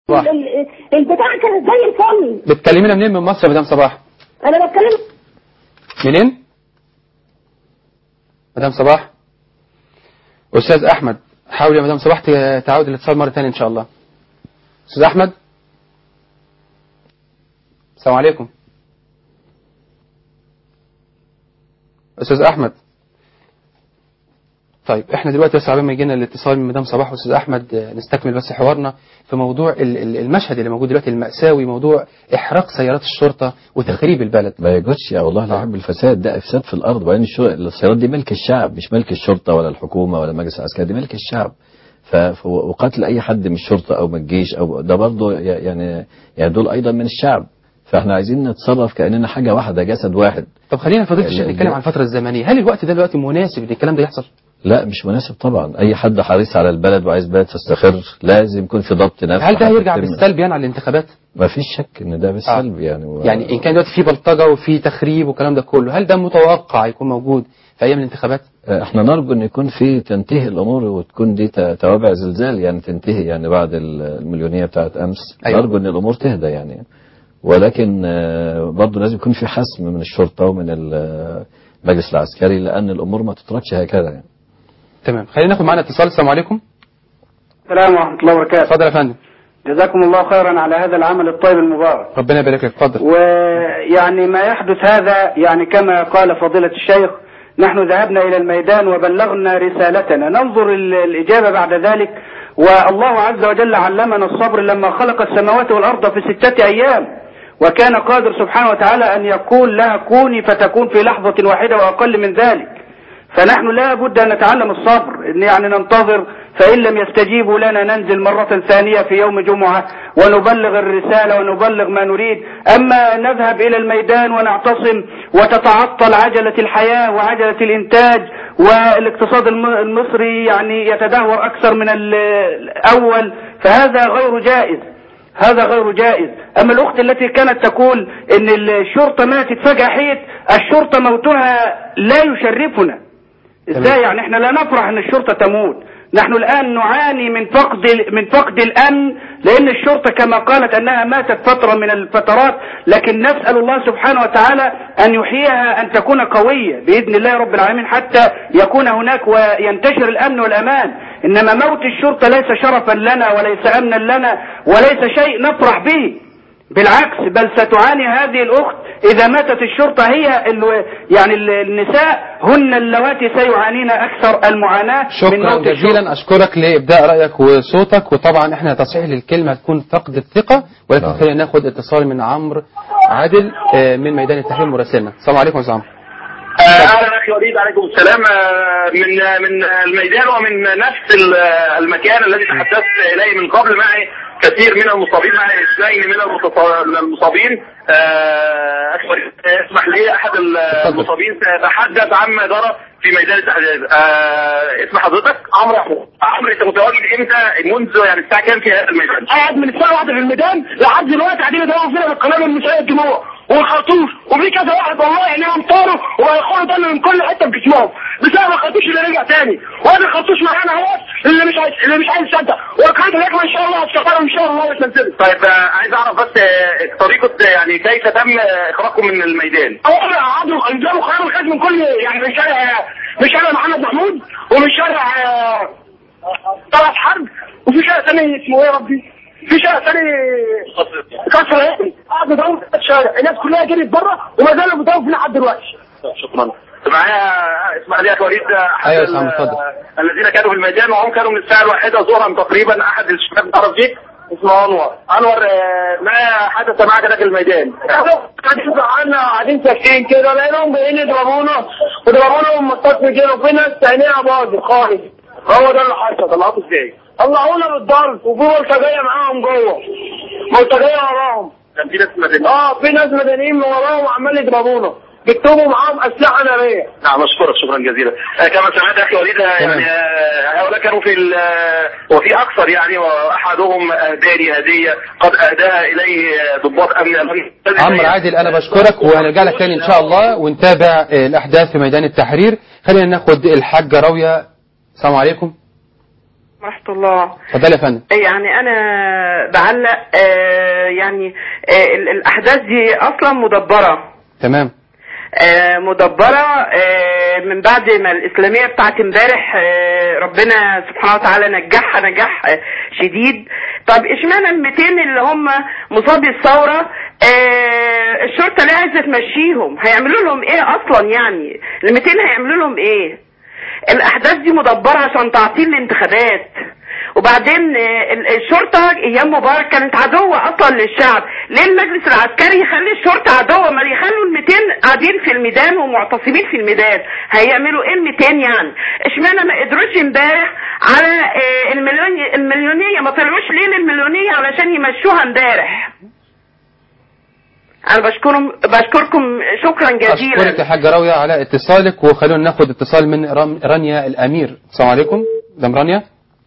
صباح. ال- ال- البتاع كانت زي الفل بتكلمينا منين من مصر يا مدام صباح انا بتكلم منين مدام صباح استاذ احمد حاول يا مدام صباح ت- تعود الاتصال مره ثانيه ان شاء الله استاذ احمد السلام عليكم استاذ احمد طيب احنا دلوقتي بس عبال ما يجينا الاتصال من مدام صباح واستاذ احمد آه، نستكمل بس حوارنا في موضوع ال- ال- المشهد اللي موجود دلوقتي المأساوي موضوع احراق سيارات الشرطه وتخريب البلد ما يجوزش يا والله لا يحب الفساد ده افساد في الارض وبعدين الشر- السيارات دي ملك الشعب مش ملك الشرطه ولا الحكومه ولا المجلس العسكري دي ملك الشعب ف ف- وقتل اي حد من الشرطه او من الجيش او ده برضه ي- يعني يعني دول ايضا من الشعب فاحنا عايزين نتصرف كاننا حاجه واحده جسد واحد طب خلينا فضيله الشيخ ال- نتكلم عن الفتره الزمنيه هل الوقت ده دلوقتي مناسب ان الكلام ده يحصل لا مش مناسب طبعا اي حد حريص على البلد وعايز بلد تستقر لازم يكون في ضبط نفس هل ده هيرجع هتتم- بالسلب يعني على الانتخابات ما فيش شك ان ده بالسلب يعني و... يعني ان كان دلوقتي في بلطجه وفي تخريب والكلام ده كله هل ده متوقع يكون موجود في ايام الانتخابات احنا نرجو ان يكون في تنتهي الامور وتكون دي ت- توابع زلزال يعني تنتهي يعني بعد ال- المليونيه بتاعت امس أيوة. نرجو ان الامور تهدى يعني ولكن آه، برضه لازم يكون في حسم من الشرطه ومن ال- المجلس العسكري لان الامور ما تتركش هكذا يعني تمام خلينا ناخد معانا اتصال السلام عليكم السلام ورحمة الله وبركاته اتفضل يا فندم جزاكم الله خيرا على هذا العمل الطيب المبارك ربنا يبارك لك اتفضل ويعني ما يحدث هذا يعني كما قال فضيلة الشيخ نحن ذهبنا إلى الميدان وبلغنا رسالتنا ننظر ال- الإجابة بعد ذلك والله عز وجل علمنا الصبر لما خلق السماوات والأرض في ستة أيام وكان قادر سبحانه وتعالى أن يقول لها كوني فتكون في لحظة واحدة وأقل من ذلك فنحن لا بد أن نتعلم الصبر إن يعني ننتظر فإن لم يستجيبوا لنا ننزل مرة ثانية في يوم جمعة ونبلغ الرسالة ونبلغ ما نريد أما نذهب إلى الميدان ونعتصم وتتعطل عجلة الحياة وعجلة الإنتاج والاقتصاد الم- المصري يعني يتدهور أكثر من ال- الأول فهذا غير جائز هذا غير جائز أما الأخت التي كانت تقول إن الشرطة ماتت فجأة حيت الشرطة موتها لا يشرفنا ازاي يعني احنا لا نفرح ان الشرطة تموت نحن الان نعاني من فقد من فقد الامن لان الشرطة كما قالت انها ماتت فترة من الفترات لكن نسأل الله سبحانه وتعالى ان يحييها ان تكون قوية باذن الله رب العالمين حتى يكون هناك وينتشر الامن والامان انما موت الشرطة ليس شرفا لنا وليس امنا لنا وليس شيء نفرح به بالعكس بل ستعاني هذه الأخت إذا ماتت الشرطة هي ال- يعني ال- النساء هن اللواتي سيعانين أكثر المعاناة من شكرا موت الشرطة جزيلا اشكرك لابداء رايك وصوتك وطبعا احنا تصحيح للكلمه تكون فقد الثقه ولكن نعم. خلينا ناخد اتصال من عمرو عادل آه، من ميدان التحرير مراسلنا السلام عليكم يا أستاذ عمرو اهلا اخي وليد عليكم السلام آه، من آه، من الميدان ومن نفس ال- آه، المكان الذي تحدثت اليه من قبل معي كثير من المصابين معي اثنين من المتص- من المصابين آه، اخي وليد آه، اسمح لي احد ال- المصابين سيتحدث عما جرى في ميدان التحرير آه، اسم حضرتك عمرو عمرو انت متواجد امتى منذ يعني الساعه كام في هذا الميدان؟ قاعد من الساعه واحدة في الميدان لحد دلوقتي قاعدين يدوروا فينا بالقنابل مش لاقي الدموع والخرطوش وفي كذا واحد والله عينيهم طاروا وهيخرجوا دم من كل حته في جسمهم بسبب الخرطوش اللي رجع تاني وادي الخرطوش معانا اهو اللي مش عايز اللي مش عايز يصدق وكانت الحكمه ان شاء الله هتشتغل ان شاء الله مش هنسيبها طيب آه، عايز اعرف بس آه، طريقه آه، يعني كيف تم آه، اخراجكم من الميدان؟ اولا قعدوا انزلوا خيار الخز من كل يعني من شارع من شارع محمد محمود ومن شارع آه، طلعت حرب وفي شارع ثاني اسمه ايه يا ربي؟ في شارع ثاني كسر ايه؟ قعدوا يدوروا في الشارع الناس كلها جريت بره وما زالوا بيدوروا فينا لحد دلوقتي شكرا معايا اسمح لي يا أخي وليد احد أيوة يا ال- سامي، اتفضل. الذين كانوا في الميدان وهم كانوا من الساعه الواحدة ظهرا تقريبا احد الشباب تعرف فيه اسمه انور انور آه، ما حدث معك هناك في الميدان قاعدين زعلنا قاعدين ساكتين كده لقيناهم جايين يضربونا وضربونا من مطاط كده وفي ناس عينيها باظت خالص هو ده اللي حصل طلعوه ازاي؟ طلعونا بالضرب وفي بلطجيه معاهم جوه بلطجيه وراهم كان في ناس مدنيين اه في ناس مدنيين من وراهم وعمال يضربونا بيكتبوا معاهم اسلحه ناريه نعم اشكرك شكرا جزيلا آه، كما سمعت اخي وليد آه، يعني آه، هؤلاء كانوا في ال- آه، وفي اكثر يعني واحدهم اهداني هديه قد اهداها اليه آه، ضباط امن الأمن. عمرو عادل انا بشكرك وهنرجع لك تاني ان شاء الله ونتابع آه، الاحداث في ميدان التحرير خلينا ناخد الحاجه راويه السلام عليكم ورحمة الله اتفضل يا فندم يعني أنا بعلق آه، يعني آه، ال- الأحداث دي أصلا مدبرة تمام آه، مدبرة آه، من بعد ما الإسلامية بتاعت امبارح آه، ربنا سبحانه وتعالى نجحها نجاح آه، شديد طب اشمعنى ال 200 اللي هم مصابي الثورة آه، الشرطة ليه عايزة تمشيهم هيعملوا لهم ايه اصلا يعني ال 200 هيعملوا لهم ايه الاحداث دي مدبرة عشان تعطيل الانتخابات وبعدين آه، ال- الشرطة ايام مبارك كانت عدوة اصلا للشعب ليه المجلس العسكري يخلي الشرطة عدوة ما يخلوا ال 200 قاعدين في الميدان ومعتصمين في الميدان هيعملوا ايه ال 200 يعني اشمعنى ما قدروش امبارح على آه، المليون المليونية ما طلعوش ليه للمليونية علشان يمشوها امبارح انا بشكرهم بشكركم شكرا جزيلا اشكرك يا حاجه راويه على اتصالك وخلونا ناخد اتصال من رام- رانيا الامير السلام عليكم مدام رانيا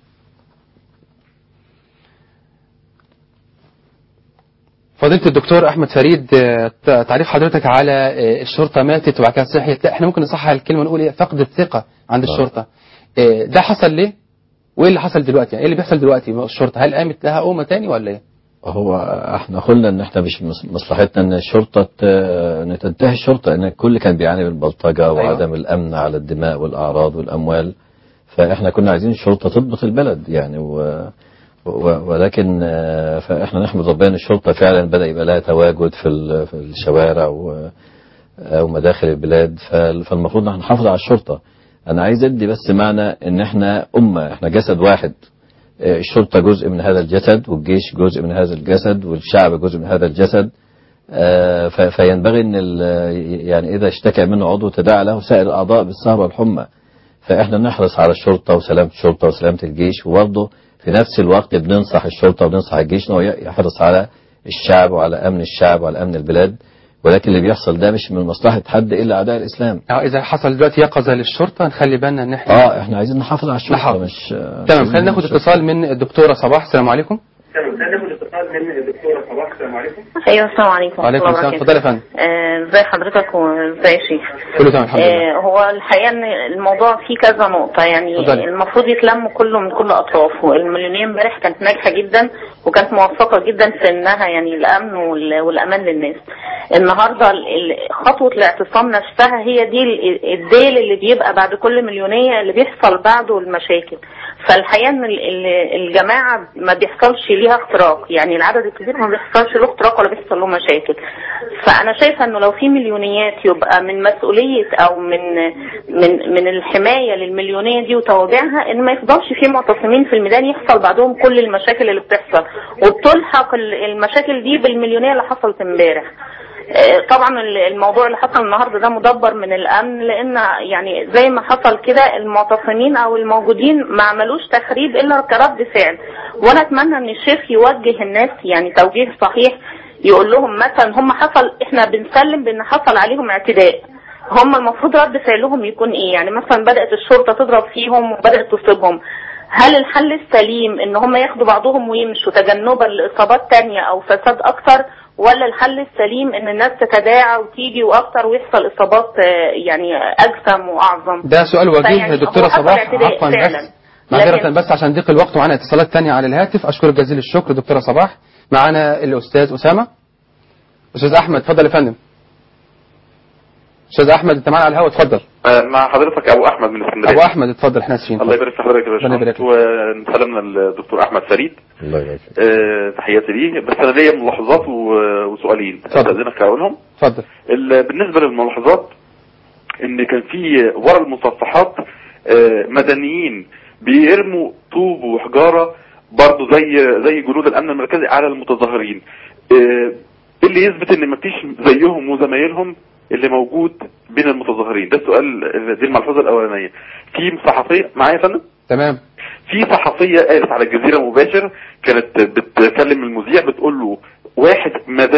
فضيلة الدكتور أحمد فريد آه، ت- تعريف حضرتك على آه، الشرطة ماتت وبعد كده صحيت لا احنا ممكن نصحح الكلمة ونقول ايه فقد الثقة عند آه. الشرطة آه، ده حصل ليه؟ وايه اللي حصل دلوقتي؟ يعني ايه اللي بيحصل دلوقتي الشرطة هل قامت لها قومة تاني ولا ايه؟ هو احنا قلنا ان احنا مش مص- مصلحتنا ان الشرطه ت- ان تنتهي الشرطه ان الكل كان بيعاني من البلطجه وعدم الامن على الدماء والاعراض والاموال فاحنا كنا عايزين الشرطه تضبط البلد يعني و و- ولكن آه، فاحنا نحمد ربنا ان الشرطه فعلا بدا يبقى لها تواجد في ال- في الشوارع و- او مداخل البلاد فال- فالمفروض ان احنا نحافظ على الشرطه انا عايز ادي بس معنى ان احنا امه احنا جسد واحد آه، الشرطه جزء من هذا الجسد والجيش جزء من هذا الجسد والشعب جزء من هذا الجسد آه، ف- فينبغي ان ال- يعني اذا اشتكى منه عضو تداعى له سائر الاعضاء بالسهر والحمى فاحنا نحرص على الشرطه وسلامه الشرطه وسلامه الجيش وبرضه في نفس الوقت بننصح الشرطه وبننصح الجيش انه يحرص على الشعب وعلى امن الشعب وعلى امن البلاد ولكن اللي بيحصل ده مش من مصلحه حد الا اعداء الاسلام اه اذا حصل دلوقتي يقظة للشرطة نخلي بالنا ان احنا اه احنا عايزين نحافظ على الشرطه نحافظ. مش آه، تمام مش خلينا ناخد الشرطة. اتصال من الدكتورة صباح السلام عليكم ايوه السلام عليكم وعليكم ورحمة السلام الله اتفضل يا فندم وبركاته. آه، ازي حضرتك وازي يا شيخ كله تمام الحمد لله آه، هو الحقيقه ان الموضوع فيه كذا نقطه يعني اتفضلي. المفروض يتلم كله من كل اطرافه المليونيه امبارح كانت ناجحه جدا وكانت موفقه جدا في انها يعني الامن وال- والامان للناس النهارده ال- ال- خطوه الاعتصام نفسها هي دي ال- الديل اللي بيبقى بعد كل مليونيه اللي بيحصل بعده المشاكل فالحقيقه ان ال- ال- الجماعه ما بيحصلش ليها اختراق يعني العدد الكبير ما بيحصلش له اختراق ولا بيحصل له مشاكل فانا شايفه انه لو في مليونيات يبقى من مسؤوليه او من من من الحمايه للمليونيه دي وتوابعها ان ما يفضلش في معتصمين في الميدان يحصل بعدهم كل المشاكل اللي بتحصل وبتلحق ال- المشاكل دي بالمليونيه اللي حصلت امبارح آه، طبعا ال- الموضوع اللي حصل النهارده ده مدبر من الامن لان يعني زي ما حصل كده المعتصمين او الموجودين ما عملوش تخريب الا كرد فعل وانا اتمنى ان الشيخ يوجه الناس يعني توجيه صحيح يقول لهم مثلا هم حصل احنا بنسلم بان حصل عليهم اعتداء هم المفروض رد فعلهم يكون ايه يعني مثلا بدات الشرطه تضرب فيهم وبدات تصيبهم هل الحل السليم ان هم ياخدوا بعضهم ويمشوا تجنبا لاصابات تانية او فساد اكتر ولا الحل السليم ان الناس تتداعى وتيجي واكتر ويحصل اصابات آه، يعني اجسم واعظم ده سؤال وجيه فيعني للدكتورة هو حصل صباح اعتداء عفوا فعلا. بس معذرة لكن- بس عشان ضيق الوقت ومعانا اتصالات تانية على الهاتف أشكرك جزيل الشكر دكتورة صباح معانا الأستاذ أسامة أستاذ أحمد اتفضل يا فندم أستاذ أحمد أنت معانا على الهواء اتفضل آه، مع حضرتك ابو احمد من اسكندريه أبو أحمد اتفضل احنا آسفين الله يبارك في حضرتك يا ربنا يبارك باشمهندس وسلامنا للدكتور احمد فريد الله يبارك فيك. آه، تحياتي ليه بس انا ليا ملاحظات و- وسؤالين اتفضل. استاذنك اقولهم اتفضل ال- بالنسبه للملاحظات ان كان في ورا المصفحات آه، مدنيين بيرموا طوب وحجاره برضه زي زي جنود الامن المركزي على المتظاهرين آه، اللي يثبت ان مفيش زيهم وزمايلهم اللي موجود بين المتظاهرين ده السؤال دي الملحوظه الاولانيه في صحفيه معايا يا فندم تمام في صحفية قالت على الجزيرة مباشر كانت بتكلم المذيع بتقول له واحد مدني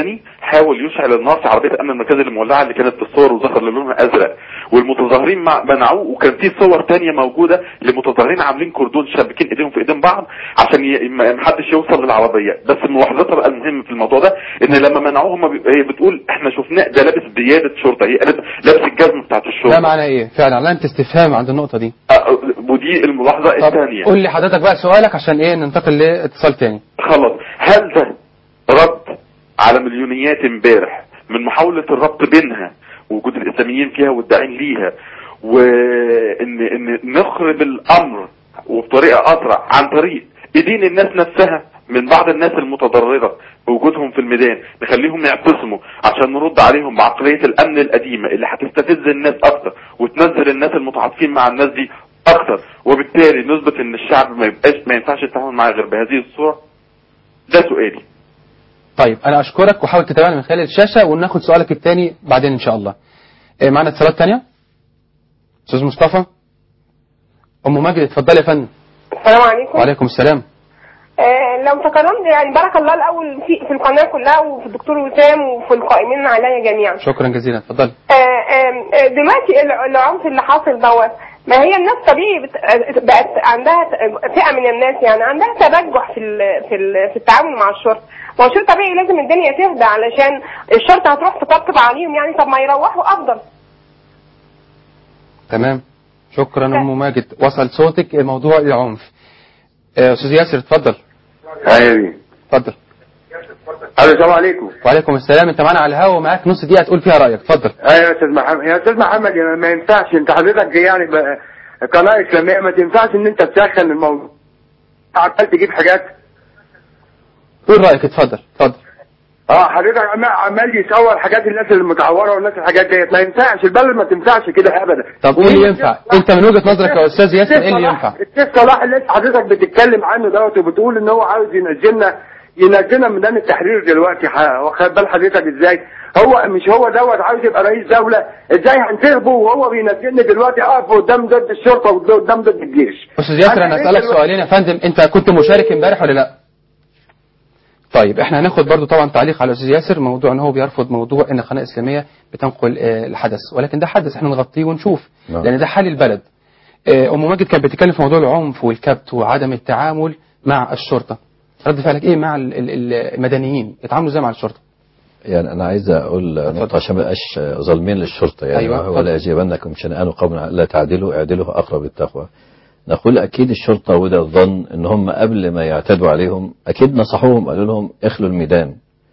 حاول يشعل النار في عربيه الامن المركزي المولعه اللي كانت بالصور وظهر اللي لونها ازرق والمتظاهرين مع- منعوه وكان في صور تانية موجوده لمتظاهرين عاملين كردون شابكين ايديهم في ايدين بعض عشان ي... ما ما حدش يوصل للعربيه بس ملاحظتها بقى المهم في الموضوع ده ان لما منعوه هم بي... هي بتقول احنا شفناه ده لابس بياده شرطه هي قالت لابس الجزمه بتاعت الشرطه ده معناه ايه فعلا علامة استفهام عند النقطة دي آه، ودي الملاحظه الثانيه قول لي حضرتك بقى سؤالك عشان ايه ننتقل لاتصال تاني خلاص هل ده رد على مليونيات امبارح من محاولة الربط بينها وجود الاسلاميين فيها والداعين ليها وان ان نخرب الامر وبطريقة اسرع عن طريق ايدين الناس نفسها من بعض الناس المتضررة بوجودهم في الميدان نخليهم يعتصموا عشان نرد عليهم بعقلية الامن القديمة اللي هتستفز الناس اكتر وتنزل الناس المتعاطفين مع الناس دي اكتر وبالتالي نثبت ان الشعب ما يبقاش ما ينفعش يتعامل معاه غير بهذه الصورة ده سؤالي طيب انا اشكرك وحاول تتابعنا من خلال الشاشة وناخد سؤالك التاني بعدين ان شاء الله إيه معنا اتصالات تانية استاذ مصطفى ام ماجد اتفضلي يا فندم السلام عليكم وعليكم السلام آه لو تكرمت يعني بارك الله الاول في, في القناه كلها وفي الدكتور وسام وفي القائمين عليا جميعا شكرا جزيلا اتفضلي آه آه آه، دلوقتي الع- العنف اللي حاصل دوت ما هي الناس طبيعي بت... آه، بقت عندها ت- فئه من الناس يعني عندها تبجح في ال... في ال... في التعامل مع الشرطه ما هو شيء طبيعي لازم الدنيا تهدى علشان الشرطه هتروح تطبطب عليهم يعني طب ما يروحوا افضل تمام شكرا ام ماجد وصل صوتك موضوع العنف آه، استاذ ياسر اتفضل ايوه دي اتفضل الو السلام عليكم وعليكم السلام انت معانا على الهوا ومعاك نص دقيقه تقول فيها رايك اتفضل ايوه يا استاذ محمد يا استاذ محمد يا ما ينفعش انت حضرتك يعني ب- قناه اسلاميه ما تنفعش ان انت تسخن الموضوع عمال تجيب حاجات قول رايك اتفضل اتفضل اه حضرتك عمال عمال يصور حاجات الناس المتعوره والناس الحاجات ديت ما ينفعش البلد ما تنفعش كده ابدا طب ايه اللي ينفع انت من وجهه نظرك يا استاذ ياسر ايه اللي ينفع الشيخ صلاح اللي انت حضرتك بتتكلم عنه دوت وبتقول ان هو عاوز ينزلنا ينزلنا من ميدان التحرير دلوقتي ح- واخد بال حضرتك ازاي هو مش هو دوت عاوز يبقى رئيس دوله ازاي هنسيبه وهو بينزلني دلوقتي اقف قدام ضد الشرطه وقدام ضد الجيش استاذ ياسر انا هسالك سؤالين يا فندم انت كنت مشارك امبارح ولا لا طيب احنا هناخد برضو طبعا تعليق على الاستاذ ياسر موضوع ان هو بيرفض موضوع ان القناه الاسلاميه بتنقل آه، الحدث ولكن ده حدث احنا نغطيه ونشوف نعم. لان ده حال البلد آه، ام ماجد كانت بتتكلم في موضوع العنف والكبت وعدم التعامل مع الشرطه رد فعلك ايه مع ال- ال- المدنيين يتعاملوا ازاي مع الشرطه يعني انا عايز اقول نقطه عشان ما ابقاش ظالمين للشرطه يعني أيوة، أيوة ولا اتفضل. يجرمنكم شنآن قوم لا تعدلوا اعدلوا اقرب التقوى نقول اكيد الشرطه وده الظن ان هم قبل ما يعتدوا عليهم اكيد نصحوهم قالوا لهم اخلوا الميدان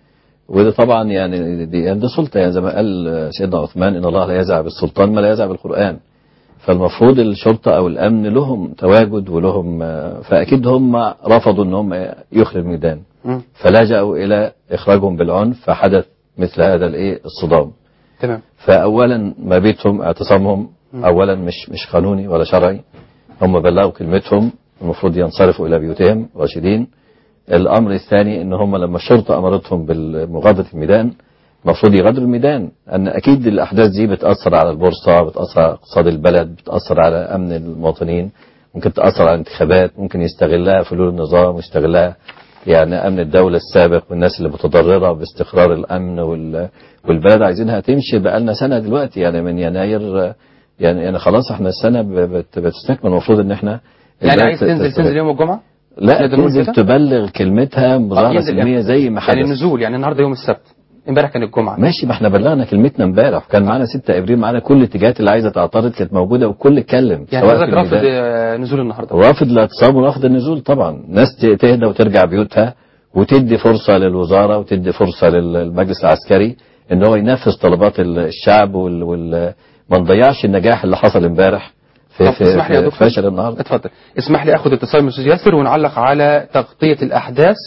وده طبعا يعني دي, يعني ده سلطه يعني زي ما قال سيدنا عثمان ان الله لا يزع بالسلطان ما لا يزع بالقران فالمفروض الشرطه او الامن لهم تواجد ولهم فاكيد هم رفضوا ان هم يخلوا الميدان مم. فلجأوا إلى إخراجهم بالعنف فحدث مثل هذا الإيه الصدام تمام فأولا ما بيتهم اعتصامهم أولا مش مش قانوني ولا شرعي هم بلغوا كلمتهم المفروض ينصرفوا إلى بيوتهم راشدين الأمر الثاني إن هم لما الشرطة أمرتهم بمغادرة الميدان المفروض يغادروا الميدان أن أكيد الأحداث دي بتأثر على البورصة بتأثر على اقتصاد البلد بتأثر على أمن المواطنين ممكن تأثر على الانتخابات ممكن يستغلها فلول النظام ويستغلها يعني أمن الدولة السابق والناس اللي متضررة باستقرار الأمن وال- والبلد عايزينها تمشي بقالنا سنة دلوقتي يعني من يناير يعني يعني خلاص احنا السنة ب- بت- بتستكمل المفروض ان احنا يعني البلد عايز تنزل تستمر. تنزل يوم الجمعه لا نقدر نقول تنزل كده؟ تبلغ كلمتها آه، مظاهرة ينزل سلمية إمتى؟ زي ما يعني حدث النزول يعني النهارده يوم السبت امبارح كان الجمعه ماشي ما احنا بلغنا كلمتنا امبارح كان معانا 6 ابريل معانا كل الاتجاهات اللي عايزه تعترض كانت موجوده والكل اتكلم يعني سواء في حضرتك رافض الميدان. آه، نزول النهارده رافض الاعتصام ورافض النزول طبعا ناس ت- تهدى وترجع بيوتها وتدي فرصة للوزارة وتدي فرصة للمجلس العسكري ان هو ينفذ طلبات ال- الشعب وال... وال... ما نضيعش النجاح اللي حصل امبارح في, طب في, اسمح لي يا في دكتور فشل النهارده اتفضل اسمح لي اخد اتصال من الاستاذ ياسر ونعلق على تغطيه الاحداث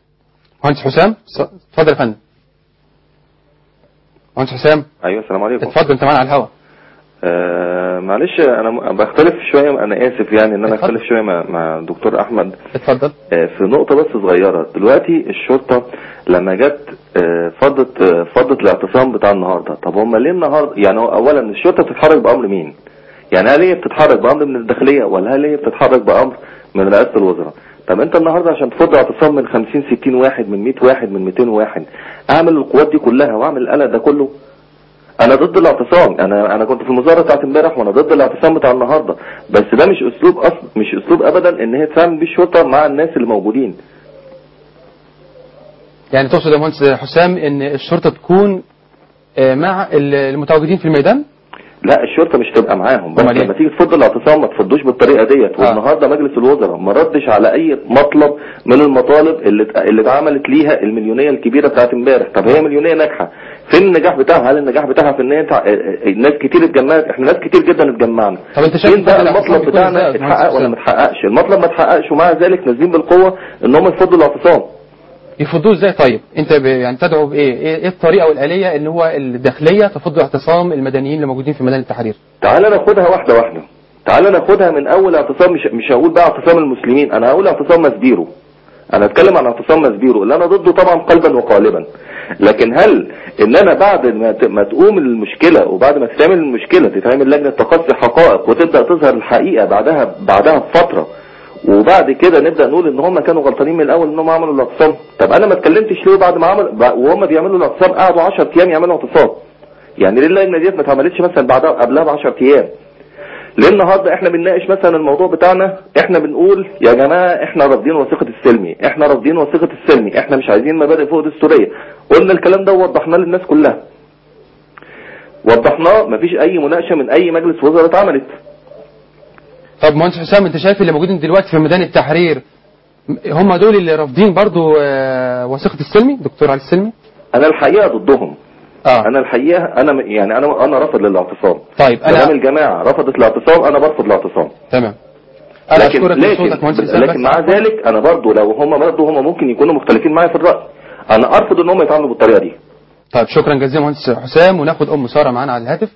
مهندس حسام س- اتفضل يا فندم مهندس حسام ايوه السلام عليكم اتفضل انت معانا على الهواء آه معلش انا م- بختلف شويه انا اسف يعني ان انا اختلف شويه مع مع الدكتور احمد اتفضل آه في نقطه بس صغيره دلوقتي الشرطه لما جت آه فضت آه فضت الاعتصام بتاع النهارده طب هم ليه النهارده يعني هو اولا الشرطه بتتحرك بامر مين يعني هل هي بتتحرك بامر من الداخليه ولا هل هي بتتحرك بامر من رئاسه الوزراء طب انت النهارده عشان تفض اعتصام من 50 60 واحد من 100 واحد من 200 واحد اعمل القوات دي كلها واعمل القلق ده كله انا ضد الاعتصام انا انا كنت في المظاهره بتاعت امبارح وانا ضد الاعتصام بتاع النهارده بس ده مش اسلوب اصلا مش اسلوب ابدا ان هي تعمل بيه الشرطه مع الناس اللي موجودين يعني تقصد يا مهندس حسام ان الشرطه تكون آه، مع ال- المتواجدين في الميدان لا الشرطه مش تبقى معاهم بس أمال إيه؟ لما تيجي تفض الاعتصام ما تفضوش بالطريقه ديت والنهارده مجلس الوزراء ما ردش على اي مطلب من المطالب اللي ات- اللي اتعملت ليها المليونيه الكبيره بتاعت امبارح طب هي مليونيه ناجحه فين النجاح بتاعها هل النجاح بتاعها في ان هي تع- اه- اه- ناس كتير اتجمعت احنا ناس كتير جدا اتجمعنا طب انت شايف فين بقى فضل الاعتصام المطلب بيكون ازاي بتاعنا يا باشمهندس اتحقق ولا حسام؟ ما اتحققش المطلب ما اتحققش ومع ذلك نازلين بالقوه ان هم يفضوا الاعتصام يفضوه ازاي طيب انت ب... يعني تدعو بايه ايه إيه الطريقه والاليه ان هو الداخليه تفض اعتصام المدنيين اللي موجودين في ميدان التحرير تعالى ناخدها واحدة واحدة تعالى ناخدها من اول اعتصام مش مش هقول بقى اعتصام المسلمين انا هقول اعتصام مسبيرو انا اتكلم عن اعتصام مسبيرو اللي انا ضده طبعا قلبا وقالبا لكن هل ان انا بعد ما ت- ما تقوم المشكله وبعد ما تتعمل المشكله تتعمل لجنه تقصي حقائق وتبدا تظهر الحقيقه بعدها بعدها بفتره وبعد كده نبدا نقول ان هم كانوا غلطانين من الاول ان هم عملوا الاعتصام طب انا ما اتكلمتش ليه بعد ما عمل ب- وهم بيعملوا الاعتصام قعدوا 10 ايام يعملوا اعتصام يعني ليه اللجنه ديت ما اتعملتش مثلا بعدها قبلها ب 10 ايام ليه النهارده احنا بنناقش مثلا الموضوع بتاعنا احنا بنقول يا جماعه احنا رافضين وثيقه السلمي احنا رافضين وثيقه السلمي احنا مش عايزين مبادئ فوق دستوريه قلنا الكلام ده ووضحناه للناس كلها وضحناه مفيش اي مناقشه من اي مجلس وزراء اتعملت طب مهندس حسام انت شايف اللي موجودين دلوقتي في ميدان التحرير هم دول اللي رافضين برضو آه، وثيقه السلمي دكتور علي السلمي انا الحقيقه ضدهم آه. انا الحقيقه انا م- يعني انا انا رافض للاعتصام طيب ما دام انا الجماعه رفضت الاعتصام انا برفض الاعتصام تمام انا لكن اشكرك لكن, لصوتك مهندس حسام لكن بس مع عفواً. ذلك انا برضو لو هم برضو هم ممكن يكونوا مختلفين معايا في الراي انا ارفض ان هم يتعاملوا بالطريقه دي طيب شكرا جزيلا مهندس حسام وناخد ام ساره معانا على الهاتف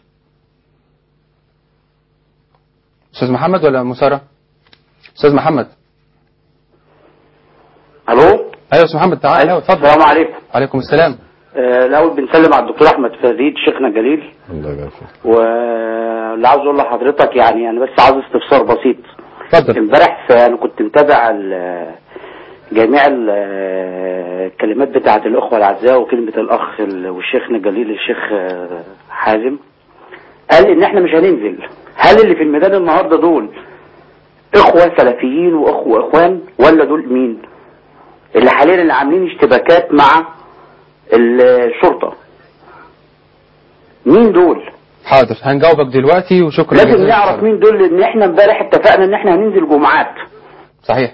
استاذ محمد ولا ام ساره استاذ محمد الو ايوه يا استاذ محمد تعالى اتفضل السلام عليكم عليكم السلام آه، الاول بنسلم على الدكتور احمد فريد شيخنا الجليل الله يبارك فيك واللي عاوز اقول لحضرتك يعني انا بس عاوز استفسار بسيط اتفضل امبارح في- انا كنت متابع ال- جميع ال- الكلمات بتاعه الاخوه الاعزاء وكلمه الاخ ال- والشيخنا الجليل الشيخ آه، حازم قال ان احنا مش هننزل هل اللي في الميدان النهارده دول اخوه سلفيين واخوه اخوان ولا دول مين اللي حاليا اللي عاملين اشتباكات مع الشرطه مين دول حاضر هنجاوبك دلوقتي وشكرا لازم جزيلا نعرف مين دول لان احنا امبارح اتفقنا ان احنا هننزل جمعات صحيح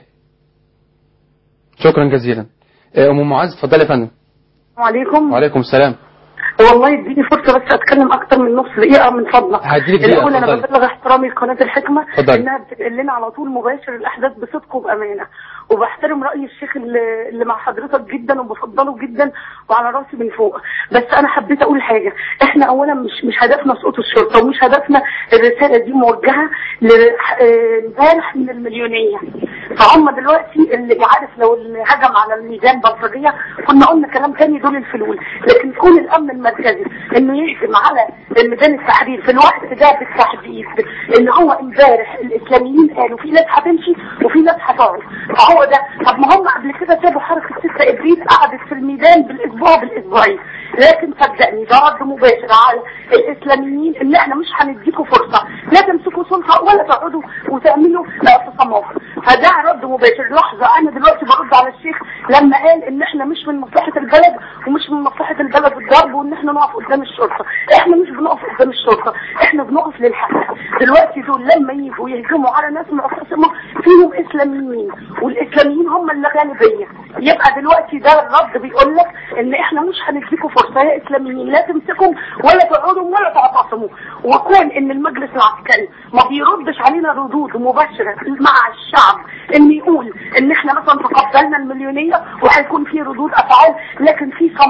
شكرا جزيلا آه، ام معاذ اتفضلي يا فندم السلام عليكم وعليكم السلام والله اديني فرصه بس اتكلم اكتر من نص دقيقه من فضلك هديلك دقيقة، الاول انا اتفضلي. ببلغ احترامي لقناه الحكمه اتفضلي. انها بتنقل لنا على طول مباشر الاحداث بصدق وبامانه وبحترم راي الشيخ اللي, اللي مع حضرتك جدا وبفضله جدا وعلى راسي من فوق بس انا حبيت اقول حاجه احنا اولا مش مش هدفنا سقوط الشرطه ومش هدفنا الرساله دي موجهه لامبارح من المليونيه فهم دلوقتي اللي عارف لو اللي هجم على الميزان بلطجيه كنا قلنا كلام تاني دول الفلول لكن كون الامن المركزي انه يهجم على ميدان التحرير في الوقت ده بالتحديد ان هو امبارح الاسلاميين قالوا في ناس هتمشي وفي ناس هتقعد فهو ده طب ما هم قبل كده سابوا حركه 6 ابريل قعدت في الميدان بالاسبوع بالاسبوعين لكن صدقني ده رد مباشر على الاسلاميين ان احنا مش هنديكوا فرصه لا تمسكوا سلطه ولا تقعدوا وتعملوا اعتصامات فده رد مباشر لحظه انا دلوقتي برد على الشيخ لما قال ان احنا مش من مصلحه البلد ومش من مصلحه البلد الضرب وان احنا نقف قدام الشرطه احنا مش بنقف قدام الشرطه احنا بنقف للحق دلوقتي دول لما يجوا يهجموا على ناس معتصمه فيهم اسلاميين والاسلاميين هم اللي غالبيه يبقى دلوقتي ده الرد بيقول لك ان احنا مش هنديكوا فرصه يا اسلاميين لا تمسكوا ولا تقعدوا ولا تعتصموا وكون ان المجلس العسكري ما بيردش علينا ردود مباشره مع الشعب ان يقول ان احنا مثلا تقبلنا المليونيه وهيكون في ردود افعال لكن في صمت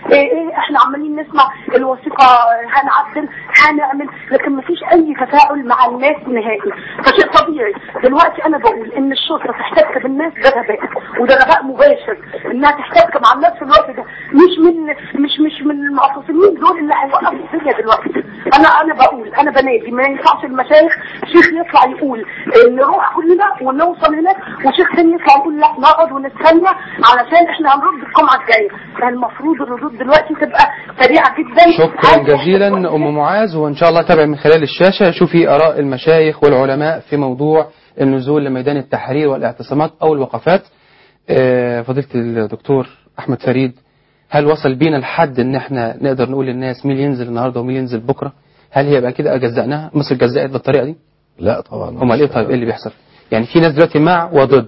إيه إيه احنا عمالين نسمع الوثيقه هنعدل هنعمل لكن مفيش اي تفاعل مع الناس نهائي فشيء طبيعي دلوقتي انا بقول ان الشرطه تحتك بالناس ده غباء وده غباء مباشر انها تحتك مع الناس في الوقت ده مش من مش مش من المعتصمين دول اللي هيوقفوا الدنيا دلوقتي انا انا بقول انا بنادي ما ينفعش المشايخ شيخ يطلع يقول إيه، نروح كلنا ونوصل هناك وشيخ تاني يطلع يقول لا نقعد ونستنى علشان احنا هنرد الجمعه الجايه فالمفروض الردود دلوقتي تبقى سريعه جدا شكرا جزيلا أم معاذ وإن شاء الله تابع من خلال الشاشة شوفي آراء المشايخ والعلماء في موضوع النزول لميدان التحرير والاعتصامات أو الوقفات آه، فضيلة الدكتور أحمد فريد هل وصل بينا لحد إن إحنا نقدر نقول للناس مين ينزل النهاردة ومين ينزل بكرة هل هي بقى كده جزأناها مصر جزأت بالطريقة دي لا طبعا أمال إيه طيب إيه اللي بيحصل يعني في ناس دلوقتي مع وضد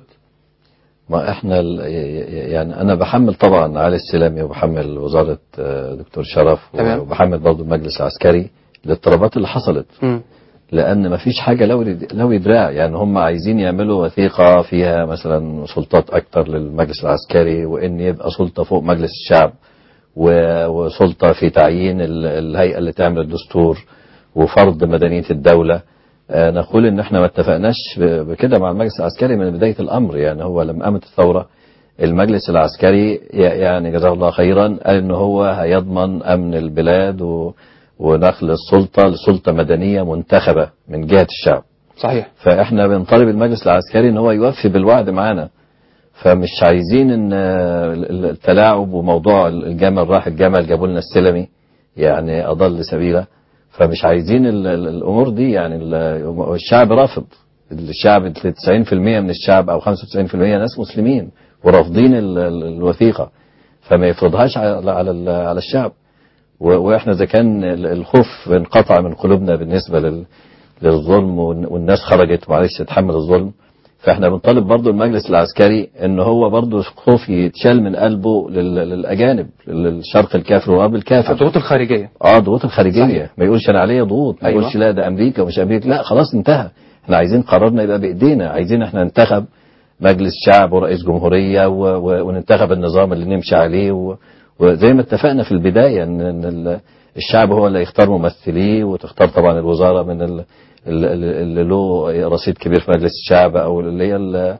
ما احنا ال- يعني انا بحمل طبعا علي السلامي وبحمل وزاره آه، دكتور شرف تمام. وبحمل برضه المجلس العسكري الاضطرابات اللي حصلت مم. لان ما فيش حاجه لو لو دراع يعني هم عايزين يعملوا وثيقه فيها مثلا سلطات اكتر للمجلس العسكري وان يبقى سلطه فوق مجلس الشعب و- وسلطه في تعيين ال- الهيئه اللي تعمل الدستور وفرض مدنيه الدوله آه، نقول ان احنا ما اتفقناش ب- بكده مع المجلس العسكري من بدايه الامر يعني هو لما قامت الثوره المجلس العسكري ي- يعني جزاه الله خيرا قال ان هو هيضمن امن البلاد و ونقل السلطه لسلطه مدنيه منتخبه من جهه الشعب صحيح فاحنا بنطالب المجلس العسكري ان هو يوفي بالوعد معانا فمش عايزين ان آه، ال- التلاعب وموضوع الجمل راح الجمل جابوا لنا السلمي يعني اضل سبيله فمش عايزين ال- ال- الامور دي يعني ال- الشعب رافض الشعب 90% من الشعب او 95% ناس مسلمين ورافضين ال- ال- الوثيقه فما يفرضهاش على على ال- على الشعب و- واحنا اذا كان ال- الخوف انقطع من قلوبنا بالنسبه لل للظلم والن- والناس خرجت معلش تتحمل الظلم فاحنا بنطالب برضو المجلس العسكري ان هو برضو خوف يتشال من قلبه لل- للاجانب للشرق الكافر والغرب الكافر الضغوط الخارجية اه الضغوط الخارجيه صحيح. ما يقولش انا عليا ضغوط ما أيوة. يقولش لا ده امريكا ومش امريكا لا خلاص انتهى احنا عايزين قرارنا يبقى بايدينا عايزين احنا ننتخب مجلس شعب ورئيس جمهوريه و... و... وننتخب النظام اللي نمشي عليه و... وزي ما اتفقنا في البدايه ان إن ال- الشعب هو اللي يختار ممثليه وتختار طبعا الوزاره من ال... ال- ال- اللي له رصيد كبير في مجلس الشعب او اللي هي ال...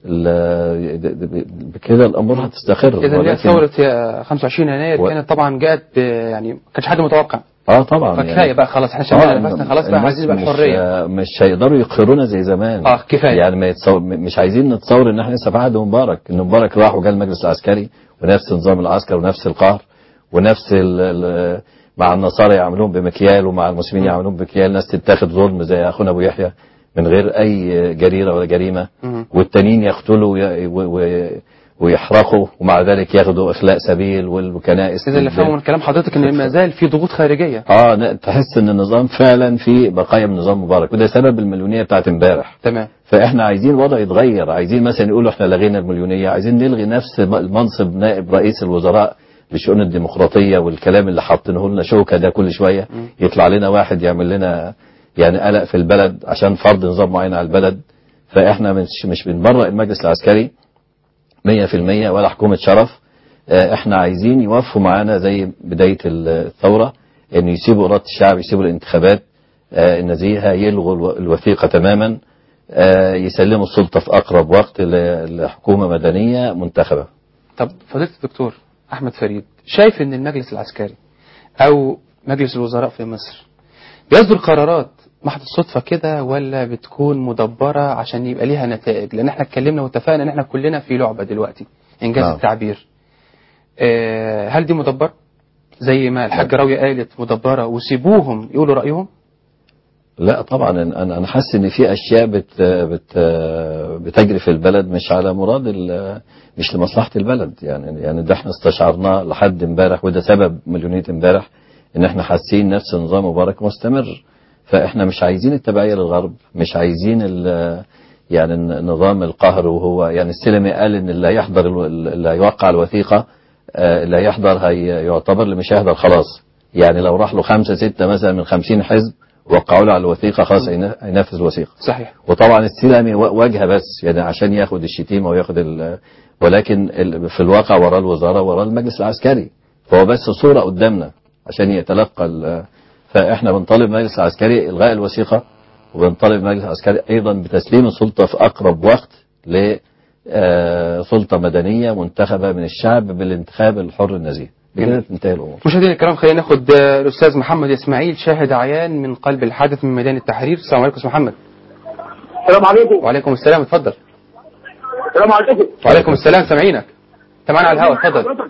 ال... د- د- بكده الامور هتستقر إذا هي ولكن- ثورة يا 25 يناير و- كانت طبعا جاءت ب- يعني ما كانش حد متوقع اه طبعا فكفاية بقى خلاص احنا شمالنا آه، نفسنا خلاص بقى الناس عايزين بقى مش- الحرية مش هيقدروا يقهرونا زي زمان اه كفاية يعني ما يتصور مش عايزين نتصور ان احنا لسه في عهد مبارك ان مبارك راح وجا المجلس العسكري ونفس نظام العسكر ونفس القهر ونفس ال ال مع النصارى يعملون بمكيال ومع المسلمين يعملون بمكيال ناس تتاخد ظلم زي اخونا ابو يحيى من غير اي جريره ولا جريمه مم. والتانيين يقتلوا وي- و- و- ويحرقوا ومع ذلك ياخدوا اخلاء سبيل والكنائس إذا اللي فهمه من كلام حضرتك إن ما زال في ضغوط خارجية اه ن- تحس ان النظام فعلا في بقايا من نظام مبارك وده سبب المليونيه بتاعت امبارح تمام فاحنا عايزين الوضع يتغير عايزين مثلا يقولوا احنا لغينا المليونيه عايزين نلغي نفس م- المنصب نائب رئيس الوزراء لشؤون الديمقراطيه والكلام اللي حاطينه لنا شوكه ده كل شويه يطلع لنا واحد يعمل لنا يعني قلق في البلد عشان فرض نظام معين على البلد فاحنا مش مش بنبرئ المجلس العسكري 100% ولا حكومه شرف آه، احنا عايزين يوقفوا معانا زي بدايه الثوره ان يسيبوا اراده الشعب يسيبوا الانتخابات آه، النزيهه يلغوا الو- الوثيقه تماما آه، يسلموا السلطه في اقرب وقت ل- لحكومه مدنيه منتخبه طب فضيلة الدكتور أحمد فريد شايف إن المجلس العسكري أو مجلس الوزراء في مصر بيصدر قرارات محض الصدفة كده ولا بتكون مدبرة عشان يبقى ليها نتائج لأن احنا اتكلمنا واتفقنا إن احنا كلنا في لعبة دلوقتي إنجاز نعم. التعبير آه، هل دي مدبرة زي ما الحاج راوية قالت مدبرة وسيبوهم يقولوا رأيهم لا طبعا انا انا حاسس ان في اشياء بت بت بتجري في البلد مش على مراد ال- مش لمصلحه البلد يعني يعني ده احنا استشعرناه لحد امبارح وده سبب مليونيه امبارح ان احنا حاسين نفس نظام مبارك مستمر فاحنا مش عايزين التبعيه للغرب مش عايزين ال- يعني النظام القهر وهو يعني السلمي قال ان اللي هيحضر الو- اللي هيوقع الوثيقه آه، اللي هيحضر هي يعتبر اللي مش هيحضر خلاص يعني لو راح له خمسة ستة مثلا من خمسين حزب وقعوا له على الوثيقة خلاص هينا- هينفذ الوثيقة صحيح وطبعا السلمي و- واجهة بس يعني عشان ياخد الشتيمة وياخد ال ولكن ال- في الواقع وراء الوزارة وراء المجلس العسكري فهو بس صورة قدامنا عشان يتلقى ال- فاحنا بنطالب المجلس العسكري الغاء الوثيقة وبنطالب المجلس العسكري ايضا بتسليم السلطة في اقرب وقت ل آه، سلطة مدنية منتخبة من الشعب بالانتخاب الحر النزيه بكده تنتهي الامور مشاهدينا الكرام خلينا ناخد آه، الاستاذ محمد اسماعيل شاهد عيان من قلب الحدث من ميدان التحرير السلام عليكم استاذ محمد السلام عليكم وعليكم السلام اتفضل السلام عليكم وعليكم السلام سامعينك انت معانا على الهواء اتفضل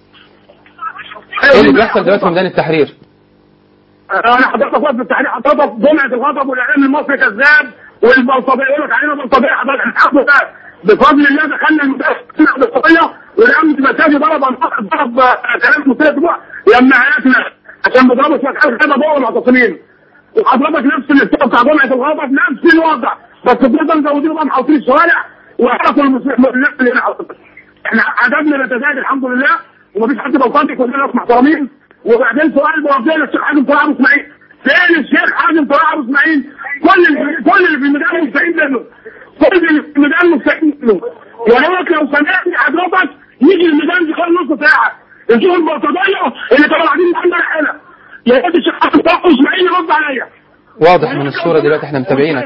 ايه اللي بيحصل دلوقتي في ميدان التحرير انا حضرتك وقت التحرير حضرتك جمعه الغضب والاعلام المصري كذاب والبلطجيه يقول لك علينا بلطجيه حضرتك الحمد لله بفضل الله دخلنا المدرسه البلطجيه والامن المركزي ضرب ضرب كلام مثير اسبوع لما عياتنا عشان بيضربوا شويه حاجه كده جوه المعتصمين وحضرتك نفس الاستاذ بتاع جمعه الغضب نفس الوضع بس بنقدر مزودين بقى محاوطين الشوارع وعرفوا المسلمين اللي هنا حضرتك احنا عددنا نتزايد الحمد لله ومفيش حد بلطجي كلنا ناس محترمين وبعدين سؤال بوجه للشيخ حازم طلع ابو اسماعيل فين الشيخ حازم طلع ابو اسماعيل كل اللي كل اللي في الميدان مستعين منه كل اللي في الميدان مستعين منه يا ريت لو سمعتني حضرتك يجي الميدان في خلال نص ساعه نشوف البلطجيه اللي كانوا قاعدين معانا هنا يا ريت الشيخ حازم طلع ابو اسماعيل يرد عليا واضح من الصورة دلوقتي احنا متابعينك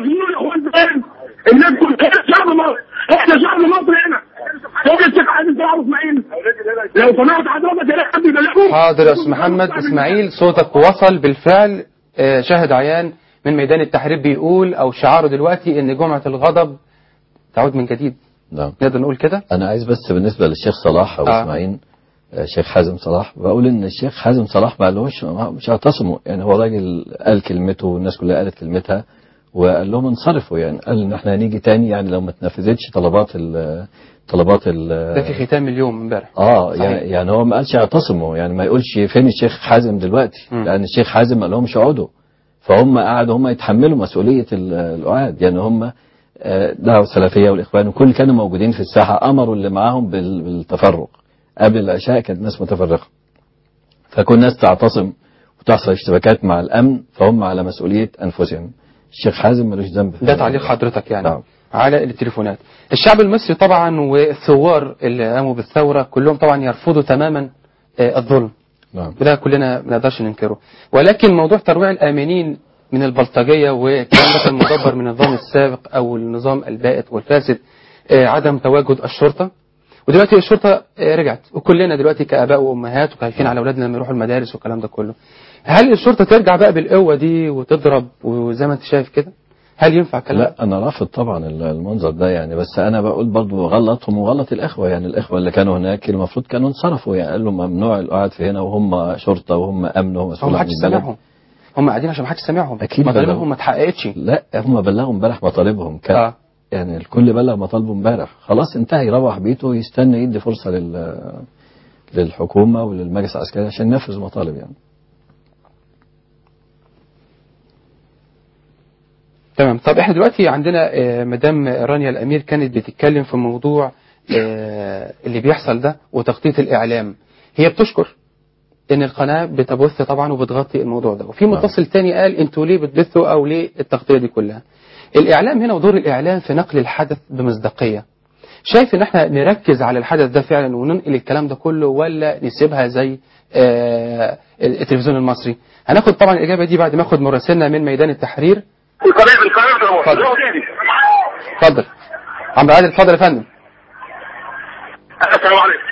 الناس كلها شعب مصر احنا شعب مصر هنا فوق الشيخ حازم طلع ابو اسماعيل لو سمعت حضرتك يا ريت حد يبلغه حاضر يا استاذ محمد اسماعيل صوتك وصل بالفعل آه، شاهد عيان من ميدان التحرير بيقول او شعاره دلوقتي ان جمعة الغضب تعود من جديد نعم نقدر نقول كده انا عايز بس بالنسبه للشيخ صلاح او آه. اسماعيل آه، شيخ حازم صلاح بقول ان الشيخ حازم صلاح ما قالوش مش اعتصموا يعني هو راجل قال كلمته والناس كلها قالت كلمتها وقال لهم انصرفوا يعني قال ان احنا هنيجي تاني يعني لو ما تنفذتش طلبات ال طلبات ال ده في ختام اليوم امبارح اه صحيح. يعني, يعني هو ما قالش اعتصموا يعني ما يقولش فين الشيخ حازم دلوقتي لان الشيخ حازم قال لهمش اقعدوا فهم قعدوا هم يتحملوا مسؤوليه ال- القعاد يعني هم آه، دعوه السلفيه والاخوان وكل كانوا موجودين في الساحه امروا اللي معاهم بال- بالتفرق قبل العشاء كانت الناس متفرقه فكل الناس تعتصم وتحصل اشتباكات مع الامن فهم على مسؤوليه انفسهم الشيخ حازم ملوش ذنب في ده تعليق حضرتك يعني نعم. على التليفونات الشعب المصري طبعا والثوار اللي قاموا بالثورة كلهم طبعا يرفضوا تماما آه، الظلم نعم وده كلنا ما نقدرش ننكره ولكن موضوع ترويع الآمنين من البلطجية والكلام ده كان مدبر من النظام السابق أو النظام البائد والفاسد آه، عدم تواجد الشرطة ودلوقتي الشرطة آه، رجعت وكلنا دلوقتي كآباء وأمهات وخايفين على أولادنا لما يروحوا المدارس والكلام ده كله هل الشرطة ترجع بقى بالقوة دي وتضرب وزي ما أنت شايف كده هل ينفع الكلام ده؟ لا انا رافض طبعا ال- المنظر ده يعني بس انا بقول برضو غلطهم وغلط الاخوه يعني الاخوه اللي كانوا هناك المفروض كانوا انصرفوا يعني قال لهم ممنوع القعد في هنا وهم شرطه وهم امن وهم هم مسؤول ما عن حدش البلد سامعهم هم قاعدين عشان ما حدش سامعهم أكيد مطالبهم بلغوا. ما اتحققتش لا هم بلغوا امبارح مطالبهم كان آه. يعني الكل بلغ مطالبه امبارح خلاص انتهى يروح بيته يستنى يدي فرصه لل للحكومه وللمجلس العسكري عشان ينفذ مطالب يعني تمام طب احنا دلوقتي عندنا آه، مدام رانيا الامير كانت بتتكلم في موضوع آه، اللي بيحصل ده وتغطيه الاعلام هي بتشكر ان القناه بتبث طبعا وبتغطي الموضوع ده وفي متصل تاني قال انتوا ليه بتبثوا او ليه التغطيه دي كلها الاعلام هنا ودور الاعلام في نقل الحدث بمصداقيه شايف ان احنا نركز على الحدث ده فعلا وننقل الكلام ده كله ولا نسيبها زي آه، التلفزيون المصري هناخد طبعا الاجابه دي بعد ما اخد مراسلنا من ميدان التحرير القناه القناه اتفضل. اتفضل عم عادل اتفضل يا فندم السلام عليكم